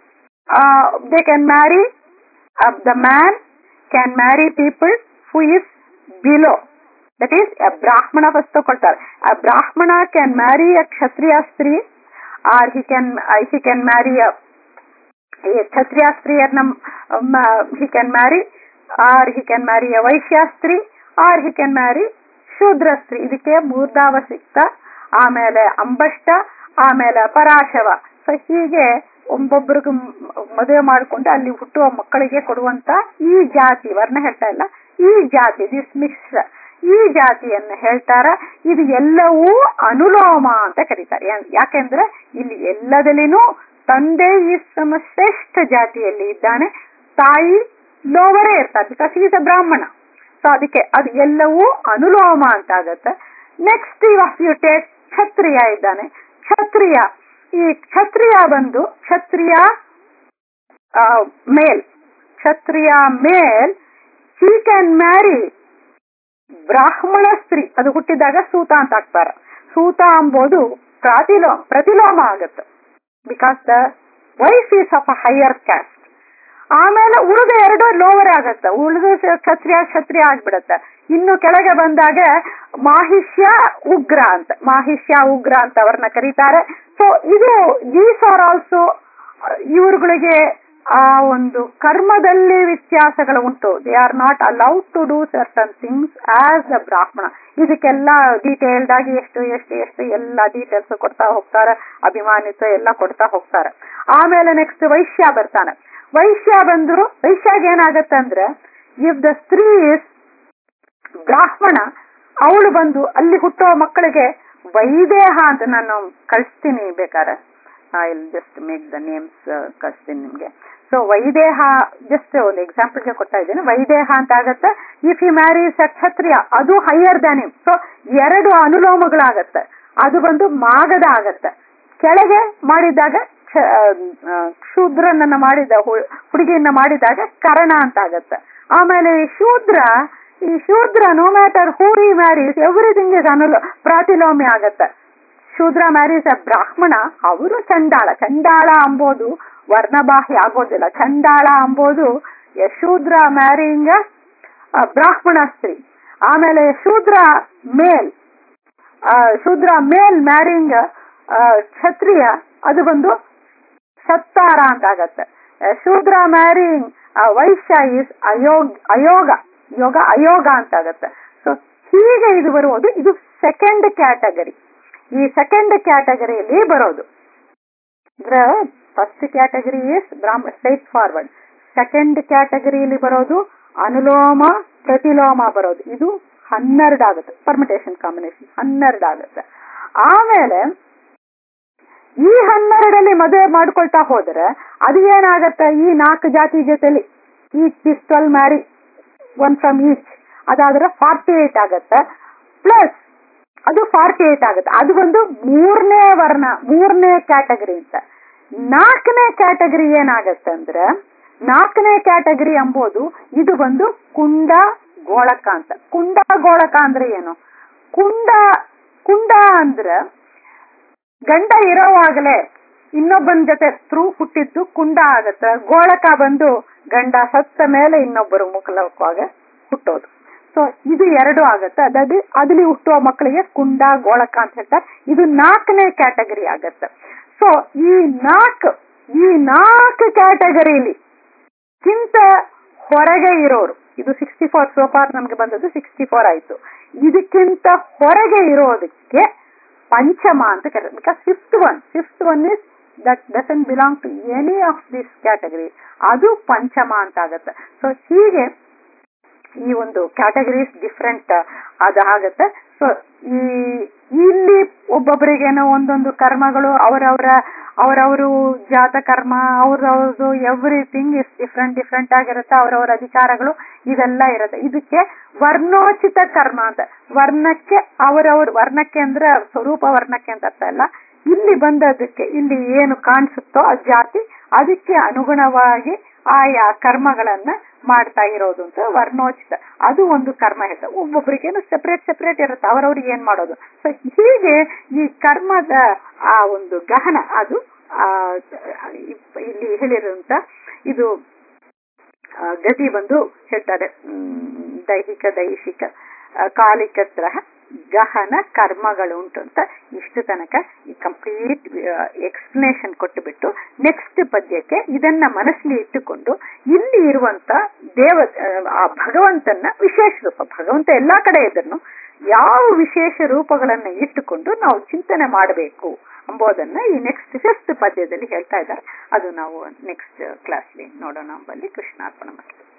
they can marry the man can marry people who is below that is ಬ್ರಾಹ್ಮಣ ಫಸ್ಟ್ ತಗೊಳ್ತಾರೆ ಆ ಬ್ರಾಹ್ಮಣ ಕ್ಯಾನ್ ಮ್ಯಾರಿ ಅ ಕ್ಷತ್ರಿಯ ಸ್ತ್ರೀ or he can he can marry a ಈ ಕ್ಷತ್ರಿಯ ಸ್ತ್ರೀಯರ್ನ he can marry or he can marry a ವೈಶ್ಯ ಸ್ತ್ರೀ ಆರ್ ಹಿ ಕ್ಯಾನ್ ಮ್ಯಾರಿ ಶೂದ್ರ ಸ್ತ್ರೀ ಇದಕ್ಕೆ ಮೂರ್ಧಾವ ಸಿಕ್ತ ಆಮೇಲೆ ಅಂಬಷ್ಟ ಆಮೇಲೆ ಪರಾಶವ ಸೊ ಹೀಗೆ ಒಬ್ಬೊಬ್ಬರಿಗೂ ಮದುವೆ ಮಾಡಿಕೊಂಡು ಅಲ್ಲಿ ಹುಟ್ಟುವ ಮಕ್ಕಳಿಗೆ ಕೊಡುವಂತ ಈ ಜಾತಿ ವರ್ಣ ಹೇಳ್ತಾ ಇಲ್ಲ ಈ ಜಾತಿ ದಿಸ್ ಮಿಕ್ಸ್ ಈ ಜಾತಿಯನ್ನ ಹೇಳ್ತಾರ ಇದು ಎಲ್ಲವೂ ಅನುಲೋಮ ಅಂತ ಕರೀತಾರೆ ಯಾ- ಯಾಕೆಂದ್ರೆ ಇಲ್ಲಿ ಎಲ್ಲದಲ್ಲಿನೂ ತಂದೆ ಈ ಸಮ ಶ್ರೇಷ್ಠ ಜಾತಿಯಲ್ಲಿ ಇದ್ದಾನೆ ತಾಯಿ ಲೋವರೇ ಇರ್ತಾರೆ ಬಿಕಾಸ್ ಈಸ್ ಅ ಬ್ರಾಹ್ಮಣ ಸೊ ಅದಕ್ಕೆ ಅದು ಎಲ್ಲವೂ ಅನುಲೋಮ ಅಂತ ಆಗತ್ತೆ ನೆಕ್ಸ್ಟ್ ಇವಾಗ ಯು ಟೇಕ್ ಕ್ಷತ್ರಿಯ ಇದ್ದಾನೆ ಕ್ಷತ್ರಿಯ ಈ ಕ್ಷತ್ರಿಯ ಬಂದು ಕ್ಷತ್ರಿಯ ಮೇಲ್ ಕ್ಷತ್ರಿಯ ಮೇಲ್ ಹಿ ಕ್ಯಾನ್ ಮ್ಯಾರಿ ಬ್ರಾಹ್ಮಣ ಸ್ತ್ರೀ ಅದು ಹುಟ್ಟಿದಾಗ ಸೂತ ಅಂತ ಹಾಕ್ತಾರ ಸೂತ ಅಂಬೋದು ಪ್ರಾತಿಲೋಮ ಪ್ರತಿಲೋಮ ಆಗತ್ತೆ because the wife is of a higher caste ಆಮೇಲೆ ಉಳಿದ ಎರಡು ಲೋವರ್ ಆಗತ್ತೆ ಉಳಿದ ಕ್ಷತ್ರಿಯ ಕ್ಷತ್ರಿಯ ಆಗ್ಬಿಡತ್ತೆ ಇನ್ನು ಕೆಳಗೆ ಬಂದಾಗ ಮಾಹಿಷ್ಯ ಉಗ್ರ ಅಂತ ಮಾಹಿಷ್ಯ ಉಗ್ರ ಅಂತ ಅವ್ರನ್ನ ಕರೀತಾರೆ ಸೊ ಇದು ದೀಸ್ ಆರ್ ಆಲ್ಸೋ ಇವ್ರುಗಳಿಗೆ ಆ ಒಂದು ಕರ್ಮದಲ್ಲಿ ವ್ಯತ್ಯಾಸಗಳು ಉಂಟು they are not allowed to do certain things as a ಬ್ರಾಹ್ಮಣ ಇದಕ್ಕೆಲ್ಲ ಡೀಟೇಲ್ಡ್ ಆಗಿ ಎಷ್ಟು ಎಷ್ಟು ಎಷ್ಟು ಎಲ್ಲ ಡೀಟೇಲ್ಸ್ ಕೊಡ್ತಾ ಹೋಗ್ತಾರೆ ಅಭಿಮಾನಿತ ಎಲ್ಲ ಕೊಡ್ತಾ ಹೋಗ್ತಾರೆ ಆಮೇಲೆ ನೆಕ್ಸ್ಟ್ ವೈಶ್ಯ ಬರ್ತಾನೆ ವೈಶ್ಯ ಬಂದ್ರು ವೈಶ್ಯಾಗ ಏನಾಗತ್ತೆ ಅಂದ್ರೆ ಇಫ್ ದ ಸ್ತ್ರೀ ಇಸ್ ಬ್ರಾಹ್ಮಣ ಅವಳು ಬಂದು ಅಲ್ಲಿ ಹುಟ್ಟುವ ಮಕ್ಕಳಿಗೆ ವೈದೇಹ ಅಂತ ನಾನು ಕಳಿಸ್ತೀನಿ ಬೇಕಾದ್ರೆ I just make the names ಕಳಿಸ್ತೀನಿ ನಿಮ್ಗೆ ಸೊ ವೈದೇಹ ಜಸ್ಟ್ ಒಂದು ಎಕ್ಸಾಂಪಲ್ಗೆ ಕೊಡ್ತಾ ಇದ್ದೀನಿ ವೈದೇಹ ಅಂತ ಆಗತ್ತೆ ಇಫ್ ಯು ಮ್ಯಾರೀಸ್ ಅ ಕ್ಷತ್ರಿಯ ಅದು ಹೈಯರ್ ದ್ಯಾನ್ ಇಮ್ ಸೊ ಎರಡು ಅನುಲೋಮಗಳಾಗತ್ತೆ ಅದು ಬಂದು ಮಾಗದ ಆಗತ್ತೆ ಕೆಳಗೆ ಮಾಡಿದಾಗ ಕ್ಷ- ಆ, ಶೂದ್ರನನ್ನ ಮಾಡಿದ ಹು- ಹುಡುಗಿಯನ್ನ ಮಾಡಿದಾಗ ಕರಣ ಅಂತ ಆಗತ್ತೆ ಆಮೇಲೆ ಈ ಶೂದ್ರ ಈ ಶೂದ್ರ no matter who he marries everything is ಅನುಲ ಪ್ರಾತಿಲೋಮ್ಯ ಆಗತ್ತೆ ಶೂದ್ರ ಮ್ಯಾರೀಸ್ ಅ ಬ್ರಾಹ್ಮಣ ಅವರು ಚಂಡಾಳ ಚಂಡಾಳ ಅಂಬೋದು ವರ್ಣಬಾಹ್ಯ ಆಗೋದಿಲ್ಲ ಚಂಡಾಳ ಅಂಬೋದು ಎ ಶೂದ್ರ ಮ್ಯಾರಿಂಗ್ ಬ್ರಾಹ್ಮಣ ಸ್ತ್ರೀ ಆಮೇಲೆ ಶೂದ್ರ ಮೇಲ್ ಆ, ಶೂದ್ರ ಮೇಲ್ ಮ್ಯಾರಿಂಗ್ ಕ್ಷತ್ರಿಯ ಅದು ಬಂದು ಸತ್ತಾರ ಅಂತ ಆಗತ್ತೆ ಆ, ಶೂದ್ರ ಮ್ಯಾರಿಂಗ್ ವೈಶ್ಯ ಇಸ್ ಅಯೋಗ ಅಯೋಗ ಯೋಗ ಅಯೋಗ ಅಂತ ಆಗತ್ತೆ ಸೊ ಹೀಗೆ ಇದು ಬರುವುದು ಇದು ಸೆಕೆಂಡ್ ಕ್ಯಾಟಗರಿ ಈ ಸೆಕೆಂಡ್ ಕ್ಯಾಟಗರಿಯಲ್ಲಿ ಬರೋದು ಅಂದ್ರೆ ಫಸ್ಟ್ ಕ್ಯಾಟಗರಿ ಇಸ್ ಬ್ರಾಹ್ಮ ಸ್ಟ್ರೈಟ್ ಫಾರ್ವರ್ಡ್ ಸೆಕೆಂಡ್ ಕ್ಯಾಟಗರಿಯಲ್ಲಿ ಬರೋದು ಅನುಲೋಮ ಪ್ರತಿಲೋಮ ಬರೋದು ಇದು ಹನ್ನೆರಡು ಆಗುತ್ತೆ ಪರ್ಮಿಟೇಷನ್ ಕಾಂಬಿನೇಷನ್ ಹನ್ನೆರಡು ಆಗುತ್ತೆ ಆಮೇಲೆ ಈ ಹನ್ನೆರಡಲ್ಲಿ ಮದುವೆ ಮಾಡ್ಕೊಳ್ತಾ ಹೋದ್ರೆ ಅದು ಏನಾಗತ್ತೆ ಈ ನಾಲ್ಕು ಜಾತಿ ಜೊತೆಲಿ each is twelve marry one from each ಅದಾದ್ರೆ ಫಾರ್ಟಿ ಏಟ್ ಆಗತ್ತೆ ಪ್ಲಸ್ ಅದು ಫಾರ್ಟಿ ಏಟ್ ಆಗುತ್ತೆ ಅದು ಒಂದು ಮೂರನೇ ವರ್ಣ ಮೂರನೇ ಕ್ಯಾಟಗರಿ ಅಂತ ನಾಲ್ಕನೇ ಕ್ಯಾಟಗರಿ ಏನಾಗತ್ತೆ ಅಂದ್ರೆ ನಾಲ್ಕನೇ ಕ್ಯಾಟಗರಿ ಎಂಬುದು ಇದು ಒಂದು ಕುಂಡ ಗೋಳಕ ಅಂತ ಕುಂಡ ಗೋಳಕ ಅಂದ್ರೆ ಏನು ಕುಂಡ ಕುಂಡ ಅಂದ್ರೆ ಗಂಡ ಇರೋವಾಗಲೇ ಇನ್ನೊಬ್ಬನ ಜೊತೆ ಥ್ರೂ ಹುಟ್ಟಿದ್ದು ಕುಂಡ ಆಗತ್ತೆ ಗೋಳಕ ಬಂದು ಗಂಡ ಸತ್ತ ಮೇಲೆ ಇನ್ನೊಬ್ಬರು ಮುಖಲಕವಾಗ ಹುಟ್ಟೋದು ಸೊ ಇದು ಎರಡು ಆಗತ್ತೆ ಅದಾದ ಅದಲ್ಲಿ ಹುಟ್ಟುವ ಮಕ್ಕಳಿಗೆ ಕುಂಡ ಗೋಳಕ ಅಂತ ಹೇಳ್ತಾರೆ ಇದು ನಾಲ್ಕನೇ ಕ್ಯಾಟಗರಿ ಆಗತ್ತೆ ಸೊ ಈ ನಾಲ್ಕು ಈ ನಾಲ್ಕು ಕ್ಯಾಟಗರಿಲಿ ಕಿಂತ ಹೊರಗೆ ಇರೋರು ಇದು ಸಿಕ್ಸ್ಟಿ ಫೋರ್ ಸೋಫಾರ್ ನಮ್ಗೆ ಬಂದದ್ದು ಸಿಕ್ಸ್ಟಿ ಫೋರ್ ಆಯ್ತು ಇದಕ್ಕಿಂತ ಹೊರಗೆ ಇರೋದಕ್ಕೆ ಪಂಚಮ ಅಂತ ಕರೀತಾರೆ because fifth one fifth one is that doesn't belong to any of this category ಅದು ಪಂಚಮ ಅಂತ ಆಗತ್ತೆ ಸೊ ಹೀಗೆ ಈ ಒಂದು ಕ್ಯಾಟಗರೀಸ್ ಡಿಫ್ರೆಂಟ್ ಅದಾಗತ್ತೆ ಸೊ ಈ ಇಲ್ಲಿ ಒಬ್ಬೊಬ್ಬರಿಗೇನೋ ಒಂದೊಂದು ಕರ್ಮಗಳು ಅವರವರ ಅವರವರು ಜಾತ ಕರ್ಮ ಅವ್ರವ್ರದ್ದು ಎವ್ರಿಥಿಂಗ್ ಇಸ್ ಡಿಫ್ರೆಂಟ್ ಡಿಫ್ರೆಂಟ್ ಆಗಿರುತ್ತೆ ಅವರವರ ಅಧಿಕಾರಗಳು ಇದೆಲ್ಲ ಇರುತ್ತೆ ಇದಕ್ಕೆ ವರ್ಣೋಚಿತ ಕರ್ಮ ಅಂತ ವರ್ಣಕ್ಕೆ ಅವರವ್ರ ವರ್ಣಕ್ಕೆ ಅಂದ್ರೆ ಸ್ವರೂಪ ವರ್ಣಕ್ಕೆ ಅಂತ ಅರ್ಥ ಅಲ್ಲ ಇಲ್ಲಿ ಬಂದದಕ್ಕೆ ಇಲ್ಲಿ ಏನು ಕಾಣಿಸುತ್ತೋ ಆ ಜಾತಿ ಅದಕ್ಕೆ ಅನುಗುಣವಾಗಿ ಆಯಾ ಕರ್ಮಗಳನ್ನ ಮಾಡ್ತಾ ಇರೋದು ಅಂತ ವರ್ಣೋಚಿತ ಅದು ಒಂದು ಕರ್ಮ ಹೇಳ್ತಾರೆ ಒಬ್ಬೊಬ್ರಿಗೇನು ಸೆಪರೇಟ್ ಸೆಪರೇಟ್ ಇರುತ್ತೆ ಅವರವ್ರಿಗೆ ಏನ್ ಮಾಡೋದು ಸೊ ಹೀಗೆ ಈ ಕರ್ಮದ ಆ ಒಂದು ಗಹನ ಅದು ಆ ಇಲ್ಲಿ ಹೇಳಿರುವಂತ ಇದು ಗತಿ ಬಂದು ಹೇಳ್ತಾರೆ ದೈಹಿಕ ದೈಹಿಕ ಕಾಲಿಕತ್ರ ಗಹನ ಕರ್ಮಗಳು ಉಂಟು ಅಂತ ಇಷ್ಟು ತನಕ ಈ ಕಂಪ್ಲೀಟ್ ಎಕ್ಸ್ಪ್ಲನೇಷನ್ ಕೊಟ್ಟುಬಿಟ್ಟು ನೆಕ್ಸ್ಟ್ ಪದ್ಯಕ್ಕೆ ಇದನ್ನ ಮನಸ್ಸಲ್ಲಿ ಇಟ್ಟುಕೊಂಡು ಇಲ್ಲಿ ಇರುವಂತ ದೇವ ಆ ಭಗವಂತನ ವಿಶೇಷ ರೂಪ ಭಗವಂತ ಎಲ್ಲಾ ಕಡೆ ಇದ್ರೂ ಯಾವ ವಿಶೇಷ ರೂಪಗಳನ್ನ ಇಟ್ಟುಕೊಂಡು ನಾವು ಚಿಂತನೆ ಮಾಡಬೇಕು ಎಂಬುದನ್ನ ಈ ನೆಕ್ಸ್ಟ್ ಫಿಫ್ತ್ ಪದ್ಯದಲ್ಲಿ ಹೇಳ್ತಾ ಇದ್ದಾರೆ ಅದು ನಾವು ನೆಕ್ಸ್ಟ್ ಕ್ಲಾಸ್ಲಿ ನೋಡೋಣ ಅಂಬಲ್ಲಿ ಕೃಷ್ಣಾರ್ಪಣ ಮಾಡ್ತೀವಿ